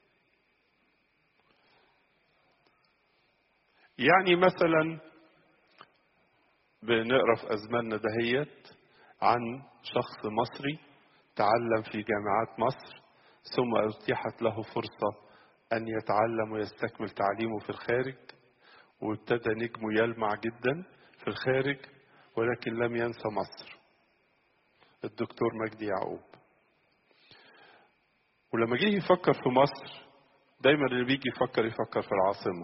يعني مثلا بنقرا في ازماننا دهيت عن شخص مصري تعلم في جامعات مصر ثم اتيحت له فرصه ان يتعلم ويستكمل تعليمه في الخارج وابتدى نجمه يلمع جدا في الخارج ولكن لم ينسى مصر الدكتور مجدي يعقوب ولما جه يفكر في مصر دايما اللي بيجي يفكر يفكر في العاصمه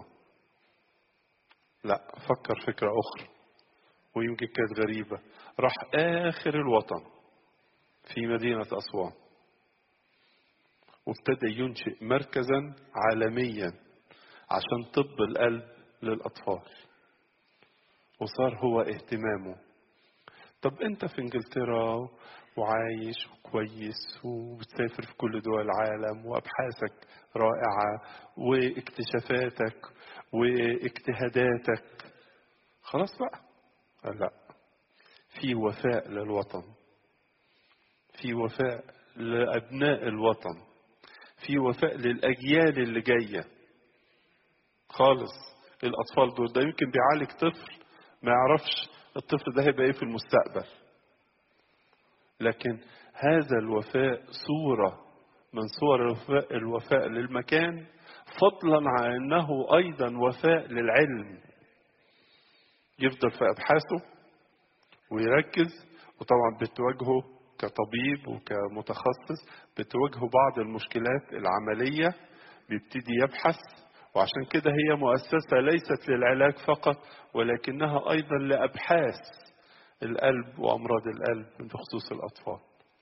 لا فكر فكره اخرى ويمكن كانت غريبه راح اخر الوطن في مدينه اسوان وابتدى ينشئ مركزا عالميا عشان طب القلب للاطفال وصار هو اهتمامه طب انت في انجلترا وعايش كويس وبتسافر في كل دول العالم وأبحاثك رائعة واكتشافاتك واجتهاداتك خلاص بقى لا في وفاء للوطن في وفاء لأبناء الوطن في وفاء للأجيال اللي جاية خالص الأطفال دول ده يمكن بيعالج طفل ما يعرفش الطفل ده هيبقى ايه في المستقبل لكن هذا الوفاء صورة من صور الوفاء, الوفاء للمكان فضلا عن أنه أيضا وفاء للعلم يفضل في أبحاثه ويركز وطبعا بتواجهه كطبيب وكمتخصص بتواجهه بعض المشكلات العملية بيبتدي يبحث وعشان كده هي مؤسسة ليست للعلاج فقط ولكنها أيضا لأبحاث القلب وأمراض القلب بخصوص الأطفال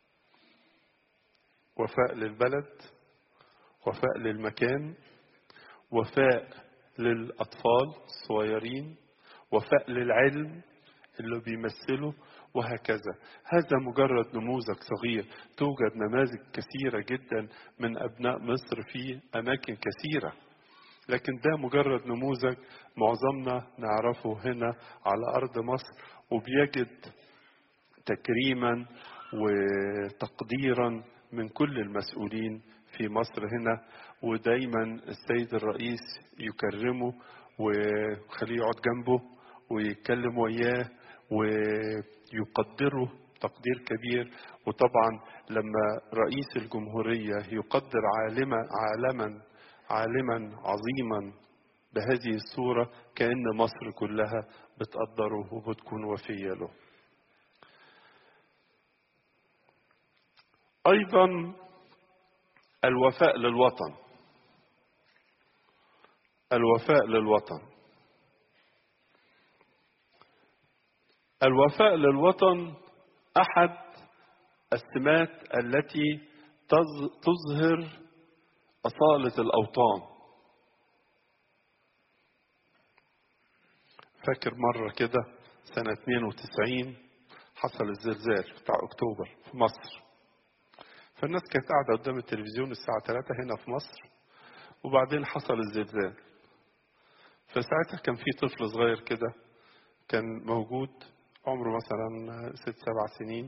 وفاء للبلد وفاء للمكان وفاء للأطفال الصغيرين وفاء للعلم اللي بيمثله وهكذا هذا مجرد نموذج صغير توجد نماذج كثيرة جدا من أبناء مصر في أماكن كثيرة لكن ده مجرد نموذج معظمنا نعرفه هنا على أرض مصر وبيجد تكريما وتقديرا من كل المسؤولين في مصر هنا ودايما السيد الرئيس يكرمه ويخليه يقعد جنبه ويتكلم وياه ويقدره تقدير كبير وطبعا لما رئيس الجمهورية يقدر عالما عالما عالما عظيما بهذه الصورة كأن مصر كلها بتقدره وبتكون وفية له أيضا الوفاء للوطن الوفاء للوطن الوفاء للوطن احد السمات التي تظهر اصاله الاوطان فاكر مره كده سنه 92 حصل الزلزال بتاع اكتوبر في مصر فالناس كانت قاعده قدام التلفزيون الساعه 3 هنا في مصر وبعدين حصل الزلزال فساعتها كان في طفل صغير كده كان موجود عمره مثلا ست سبع سنين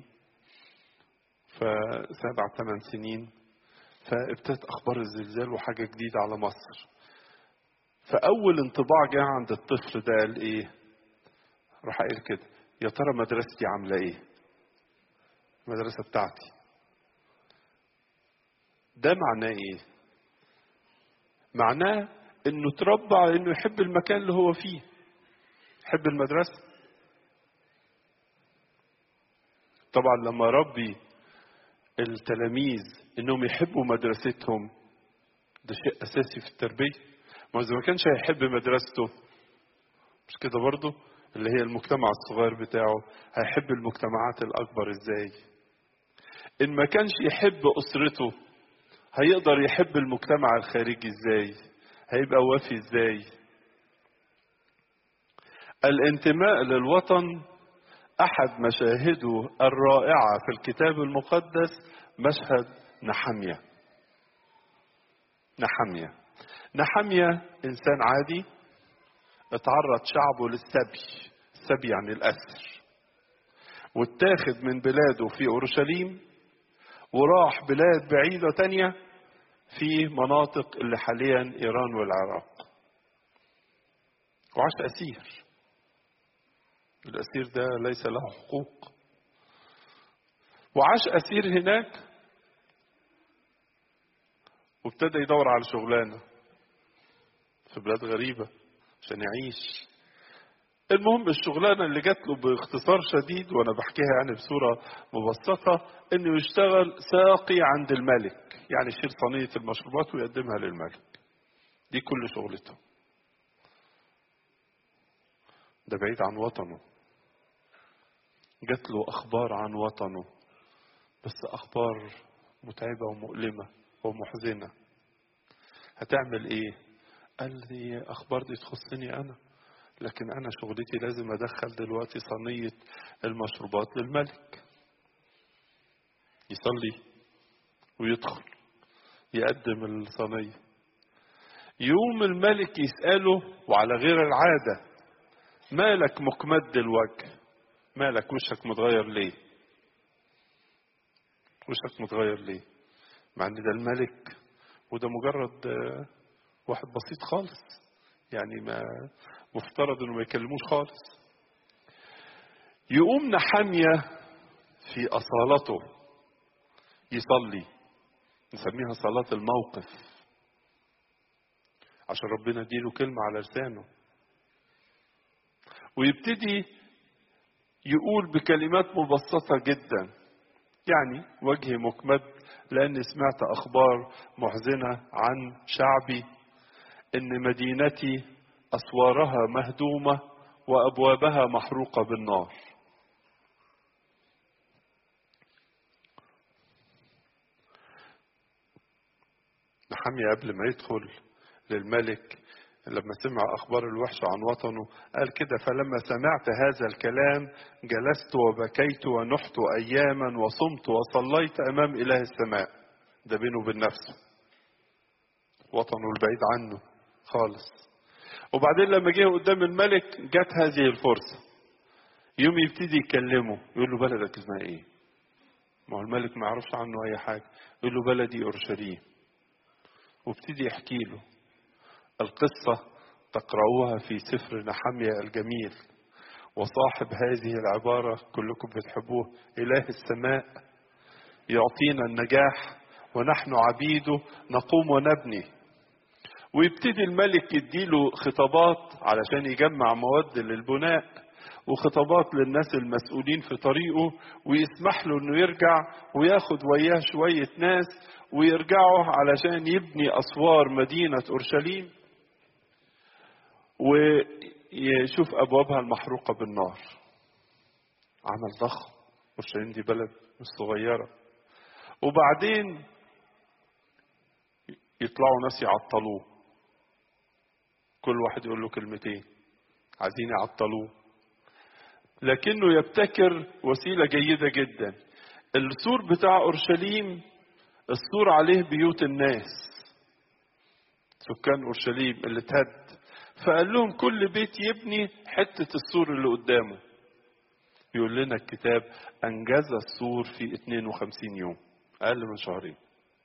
فسبع ثمان سنين فابتدت اخبار الزلزال وحاجه جديده على مصر فاول انطباع جاء عند الطفل ده قال ايه راح قال كده يا ترى مدرستي عامله ايه المدرسه بتاعتي ده معناه ايه معناه انه اتربى على انه يحب المكان اللي هو فيه يحب المدرسه طبعا لما ربي التلاميذ انهم يحبوا مدرستهم ده شيء اساسي في التربيه ما اذا ما كانش هيحب مدرسته مش كده برضه اللي هي المجتمع الصغير بتاعه هيحب المجتمعات الاكبر ازاي ان ما كانش يحب اسرته هيقدر يحب المجتمع الخارجي ازاي هيبقى وافي ازاي الانتماء للوطن احد مشاهده الرائعه في الكتاب المقدس مشهد نحمية نحمية نحمية انسان عادي اتعرض شعبه للسبي السبي يعني الاسر واتاخد من بلاده في اورشليم وراح بلاد بعيدة تانية في مناطق اللي حاليا ايران والعراق وعاش اسير الأسير ده ليس له حقوق وعاش أسير هناك وابتدى يدور على شغلانة في بلاد غريبة عشان يعيش المهم الشغلانة اللي جات له باختصار شديد وأنا بحكيها يعني بصورة مبسطة إنه يشتغل ساقي عند الملك يعني يشيل صينية المشروبات ويقدمها للملك دي كل شغلته ده بعيد عن وطنه جات له أخبار عن وطنه بس أخبار متعبة ومؤلمة ومحزنة هتعمل إيه؟ قال لي أخبار دي تخصني أنا لكن أنا شغلتي لازم أدخل دلوقتي صينية المشروبات للملك يصلي ويدخل يقدم الصينية يقوم الملك يسأله وعلى غير العادة مالك مكمد الوجه مالك وشك متغير ليه وشك متغير ليه مع ان ده الملك وده مجرد واحد بسيط خالص يعني ما مفترض انه ما يكلموش خالص يقوم نحمية في أصالته يصلي نسميها صلاة الموقف عشان ربنا يديله كلمة على لسانه ويبتدي يقول بكلمات مبسطة جدا يعني وجهي مكمد لأني سمعت أخبار محزنة عن شعبي إن مدينتي أسوارها مهدومة وأبوابها محروقة بالنار نحمي قبل ما يدخل للملك لما سمع أخبار الوحشة عن وطنه قال كده فلما سمعت هذا الكلام جلست وبكيت ونحت أياما وصمت وصليت أمام إله السماء ده بينه وبين نفسه وطنه البعيد عنه خالص وبعدين لما جه قدام الملك جت هذه الفرصة يوم يبتدي يكلمه يقول له بلدك اسمها ايه ما هو الملك ما يعرفش عنه اي حاجة يقول له بلدي اورشليم وابتدي يحكي له القصة تقرأوها في سفر نحمية الجميل وصاحب هذه العبارة كلكم بتحبوه إله السماء يعطينا النجاح ونحن عبيده نقوم ونبني ويبتدي الملك يديله خطابات علشان يجمع مواد للبناء وخطابات للناس المسؤولين في طريقه ويسمح له انه يرجع وياخد وياه شوية ناس ويرجعوا علشان يبني اسوار مدينة اورشليم ويشوف ابوابها المحروقة بالنار عمل ضخم اورشليم دي بلد مش صغيرة وبعدين يطلعوا ناس يعطلوه كل واحد يقول له كلمتين عايزين يعطلوه لكنه يبتكر وسيلة جيدة جدا السور بتاع أورشليم السور عليه بيوت الناس سكان أورشليم اللي اتهد فقال لهم كل بيت يبني حتة السور اللي قدامه يقول لنا الكتاب أنجز السور في 52 يوم أقل من شهرين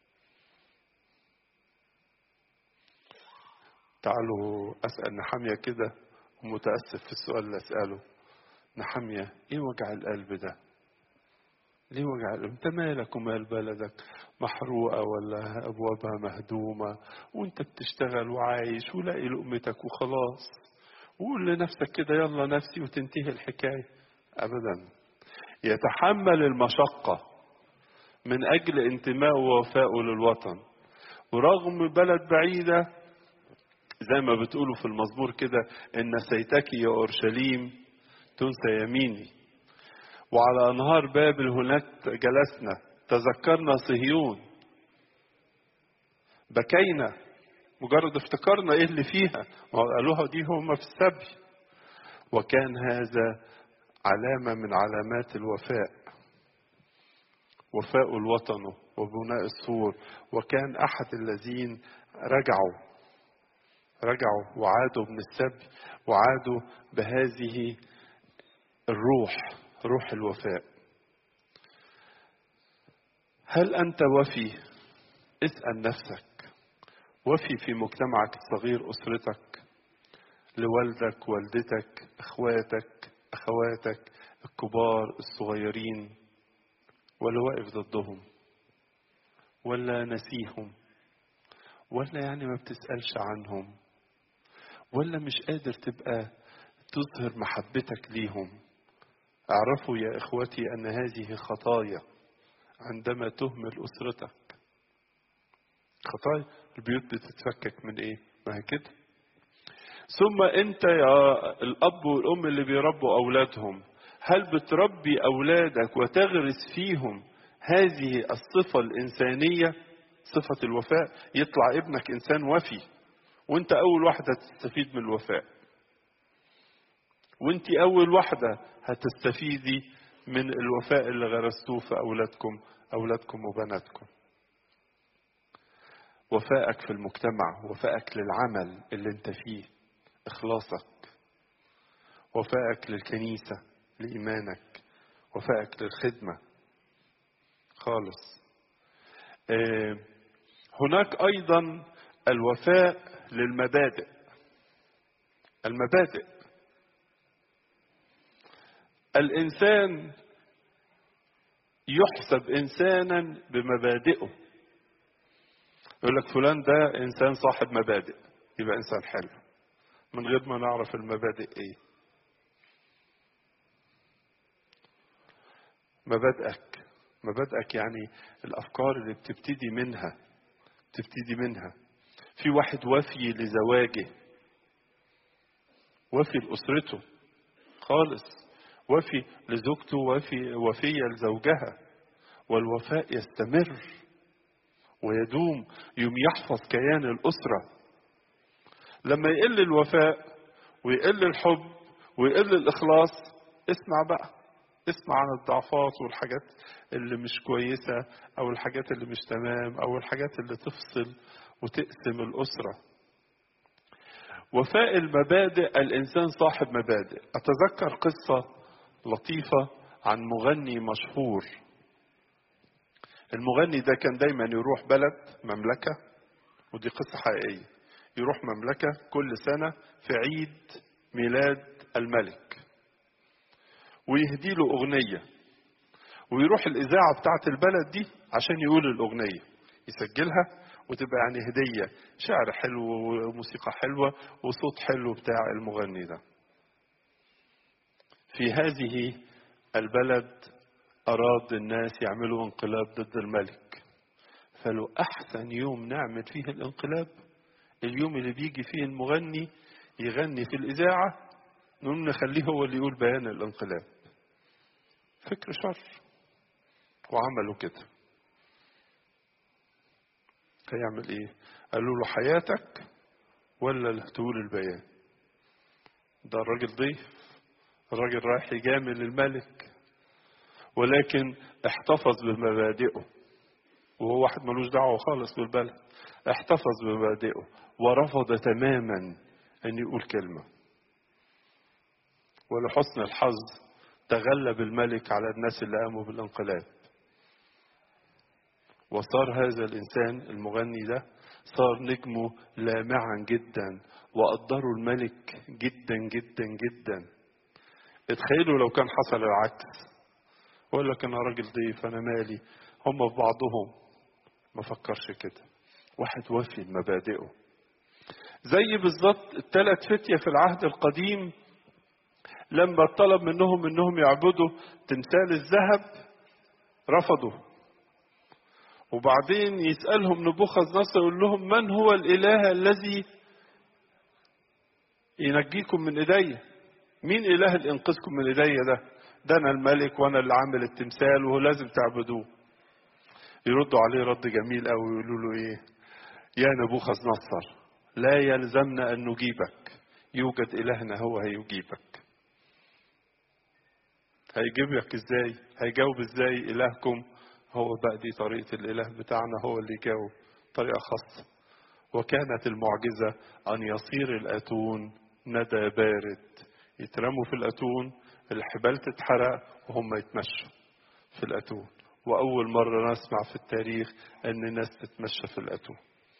تعالوا أسأل نحمية كده ومتأسف في السؤال اللي أسأله نحمية إيه وجع القلب ده؟ ليه وجع القلب؟ أنت مالك ومال بلدك محروقة ولا أبوابها مهدومة وأنت بتشتغل وعايش ولاقي لقمتك وخلاص وقول لنفسك كده يلا نفسي وتنتهي الحكاية أبدا يتحمل المشقة من أجل انتمائه ووفائه للوطن ورغم بلد بعيدة زي ما بتقولوا في المزمور كده إن نسيتك يا أورشليم تنسى يميني وعلى أنهار بابل هناك جلسنا تذكرنا صهيون بكينا مجرد افتكرنا ايه اللي فيها ما قالوها دي هم في السبي وكان هذا علامة من علامات الوفاء وفاء الوطن وبناء السور وكان أحد الذين رجعوا رجعوا وعادوا من السبي وعادوا بهذه الروح روح الوفاء هل أنت وفي اسأل نفسك وفي في مجتمعك الصغير أسرتك لوالدك والدتك أخواتك أخواتك الكبار الصغيرين ولا واقف ضدهم ولا نسيهم ولا يعني ما بتسألش عنهم ولا مش قادر تبقى تظهر محبتك ليهم اعرفوا يا اخوتي ان هذه خطايا عندما تهمل اسرتك خطايا البيوت بتتفكك من ايه ما هي كده ثم انت يا الاب والام اللي بيربوا اولادهم هل بتربي اولادك وتغرس فيهم هذه الصفه الانسانيه صفه الوفاء يطلع ابنك انسان وفي وانت اول واحده تستفيد من الوفاء وانت اول واحده هتستفيدي من الوفاء اللي غرستوه في اولادكم أولادكم وبناتكم وفائك في المجتمع وفائك للعمل اللي انت فيه إخلاصك وفائك للكنيسة لإيمانك وفائك للخدمة خالص آه، هناك أيضا الوفاء للمبادئ المبادئ الإنسان يحسب إنسانا بمبادئه يقول لك فلان ده إنسان صاحب مبادئ يبقى إنسان حلو من غير ما نعرف المبادئ إيه مبادئك مبادئك يعني الأفكار اللي بتبتدي منها تبتدي منها في واحد وفي لزواجه وفي لأسرته خالص وفي لزوجته وفي وفية لزوجها والوفاء يستمر ويدوم يوم يحفظ كيان الأسرة لما يقل الوفاء ويقل الحب ويقل الإخلاص اسمع بقى اسمع عن الضعفات والحاجات اللي مش كويسة أو الحاجات اللي مش تمام أو الحاجات اللي تفصل وتقسم الأسرة وفاء المبادئ الإنسان صاحب مبادئ أتذكر قصة لطيفة عن مغني مشهور المغني ده كان دايما يروح بلد مملكة ودي قصة حقيقية يروح مملكة كل سنة في عيد ميلاد الملك ويهدي له أغنية ويروح الإذاعة بتاعت البلد دي عشان يقول الأغنية يسجلها وتبقى يعني هدية شعر حلو وموسيقى حلوة وصوت حلو بتاع المغني ده في هذه البلد أراد الناس يعملوا انقلاب ضد الملك فلو أحسن يوم نعمل فيه الانقلاب اليوم اللي بيجي فيه المغني يغني في الإذاعة نقوم نخليه هو اللي يقول بيان الانقلاب فكر شر وعملوا كده هيعمل ايه قالوا له حياتك ولا اللي هتقول البيان ده الراجل ضيف الراجل رايح يجامل الملك ولكن احتفظ بمبادئه وهو واحد ملوش دعوه خالص بالبلد احتفظ بمبادئه ورفض تماما ان يقول كلمه ولحسن الحظ تغلب الملك على الناس اللي قاموا بالانقلاب وصار هذا الإنسان المغني ده صار نجمه لامعا جدا وقدروا الملك جدا جدا جدا اتخيلوا لو كان حصل العكس يقول لك انا راجل ضيف انا مالي هم في بعضهم ما فكرش كده واحد وفي مبادئه زي بالظبط الثلاث فتية في العهد القديم لما طلب منهم انهم يعبدوا تمثال الذهب رفضوا وبعدين يسألهم نبوخذ نصر يقول لهم من هو الإله الذي ينجيكم من إيديا مين إله اللي ينقذكم من إيديا ده ده أنا الملك وأنا اللي عامل التمثال وهو لازم تعبدوه يردوا عليه رد جميل قوي ويقولوا له إيه يا نبوخذ نصر لا يلزمنا أن نجيبك يوجد إلهنا هو هيجيبك هيجيبك ازاي هيجاوب ازاي إلهكم هو بقى دي طريقة الإله بتاعنا هو اللي يجاوب طريقة خاصة وكانت المعجزة أن يصير الأتون ندى بارد يترموا في الأتون الحبال تتحرق وهم يتمشوا في الأتون وأول مرة نسمع في التاريخ أن الناس تتمشى في الأتون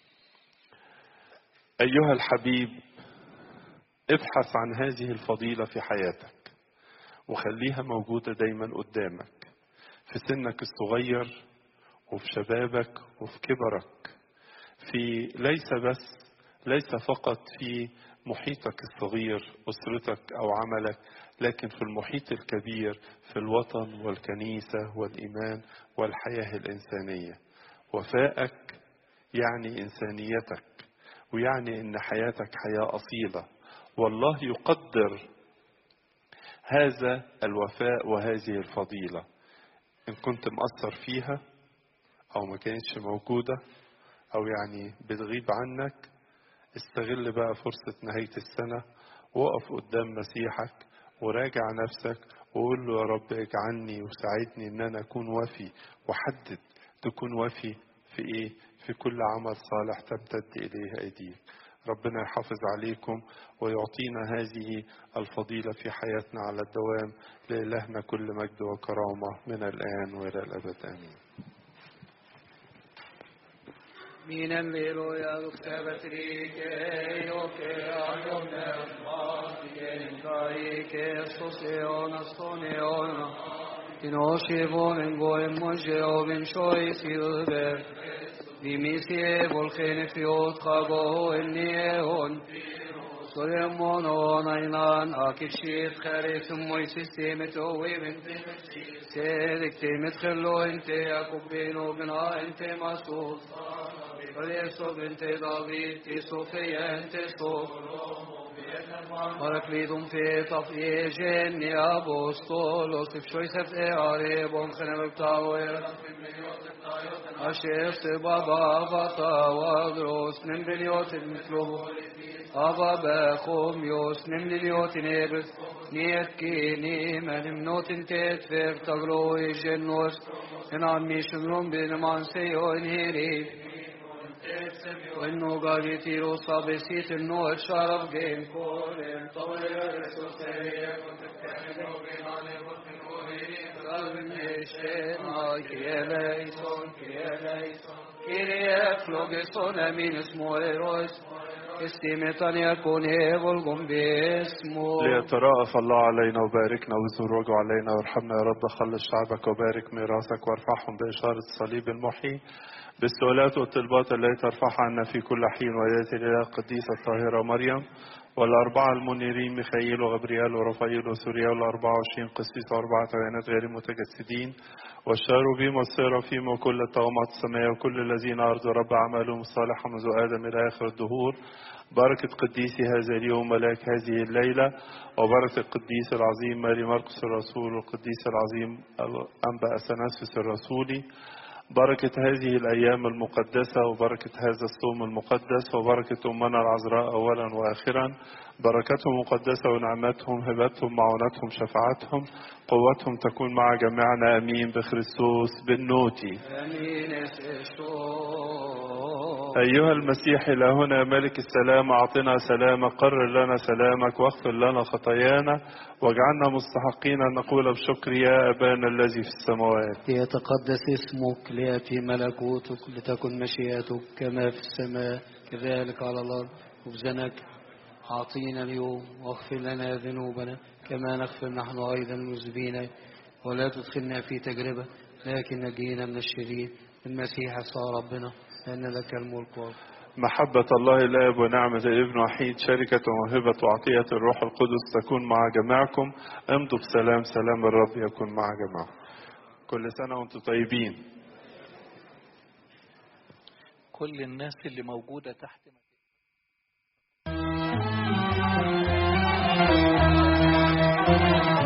أيها الحبيب ابحث عن هذه الفضيلة في حياتك وخليها موجودة دايما قدامك في سنك الصغير وفي شبابك وفي كبرك في ليس بس ليس فقط في محيطك الصغير أسرتك أو عملك لكن في المحيط الكبير في الوطن والكنيسة والإيمان والحياة الإنسانية وفائك يعني إنسانيتك ويعني إن حياتك حياة أصيلة والله يقدر هذا الوفاء وهذه الفضيلة إن كنت مأثر فيها أو ما كانتش موجودة أو يعني بتغيب عنك استغل بقى فرصة نهاية السنة وقف قدام مسيحك وراجع نفسك وقول له يا رب اجعلني وساعدني ان انا اكون وفي وحدد تكون وفي في ايه في كل عمل صالح تمتد اليه ايديك ربنا يحافظ عليكم ويعطينا هذه الفضيلة في حياتنا على الدوام لإلهنا كل مجد وكرامة من الآن وإلى الأبد آمين Minen viloja luksevat rike, joke ajone maatien kaike, soseona soneona. Tinoshi vomen goem moje ovim shoi silver. Dimisie volchen fiot chago el neon. Solomon on ainan akishit kharif moy sistemet owen. Sedik temet khlo ente akubino bina ente masul. Adesso vente David, ti Sofia, te so. Παρακλείδουν φέτα φιέγεν οι Αποστόλος, τη φσόισεφ εαρεύον χενεβεπτάουερ. Ασέρ σε μπαμπά βατάουαδρος, νεμπενιώτην μυκλόβο. Aba bechom yos nem liliot in ebet, niet kini menim notin tet ver taglo igenos, en an mission rum bin man se yo in hiri. وإنه قال يطيروا صابسيت النوع شرف جيم كورم طول الرسول سريع قلب النشين كياليسون كياليسون كيريا فلوغسون أمين اسمه إيروس استيمتان يكون هيفولكم باسمه ليتراءف الله علينا وباركنا ويزور وجهه علينا وارحمنا يا رب خلص شعبك وبارك ميراثك وارفعهم بإشارة الصليب المحيي بالسؤالات والطلبات التي ترفعها عنا في كل حين وياتي إلى القديسة الطاهرة مريم والأربعة المنيرين ميخائيل وغبريال ورفائيل وسوريا والأربعة وعشرين قسيس وأربعة عينات غير متجسدين والشاروبيم والسيرافيم وكل الطغمات السماء وكل الذين أرضوا رب أعمالهم الصالحة منذ آدم إلى آخر الدهور بركة قديسي هذا اليوم ملاك هذه الليلة وبركة القديس العظيم ماري مرقس الرسول والقديس العظيم أنبا أثناسيوس الرسولي بركة هذه الأيام المقدسة وبركة هذا الصوم المقدس وبركة أمنا العذراء أولا وآخرا بركتهم مقدسة ونعمتهم هبتهم معونتهم شفاعتهم قوتهم تكون مع جميعنا أمين بخريستوس بالنوتي أمين اسشو أيها المسيح إلهنا ملك السلام أعطنا سلامك قرر لنا سلامك واغفر لنا خطايانا واجعلنا مستحقين أن نقول بشكر يا أبانا الذي في السماوات ليتقدس اسمك ليأتي ملكوتك لتكن مشيئتك كما في السماء كذلك على الأرض خبزنك أعطينا اليوم واغفر لنا ذنوبنا كما نغفر نحن أيضا المذنبين ولا تدخلنا في تجربة لكن نجينا من الشرير المسيح صار ربنا لأن لك الملك والقوة محبة الله الآب ونعمة الابن وحيد شركة وموهبة وعطية الروح القدس تكون مع جميعكم امضوا بسلام سلام الرب يكون مع جميعكم كل سنة وانتم طيبين كل الناس اللي موجودة تحت Thank you.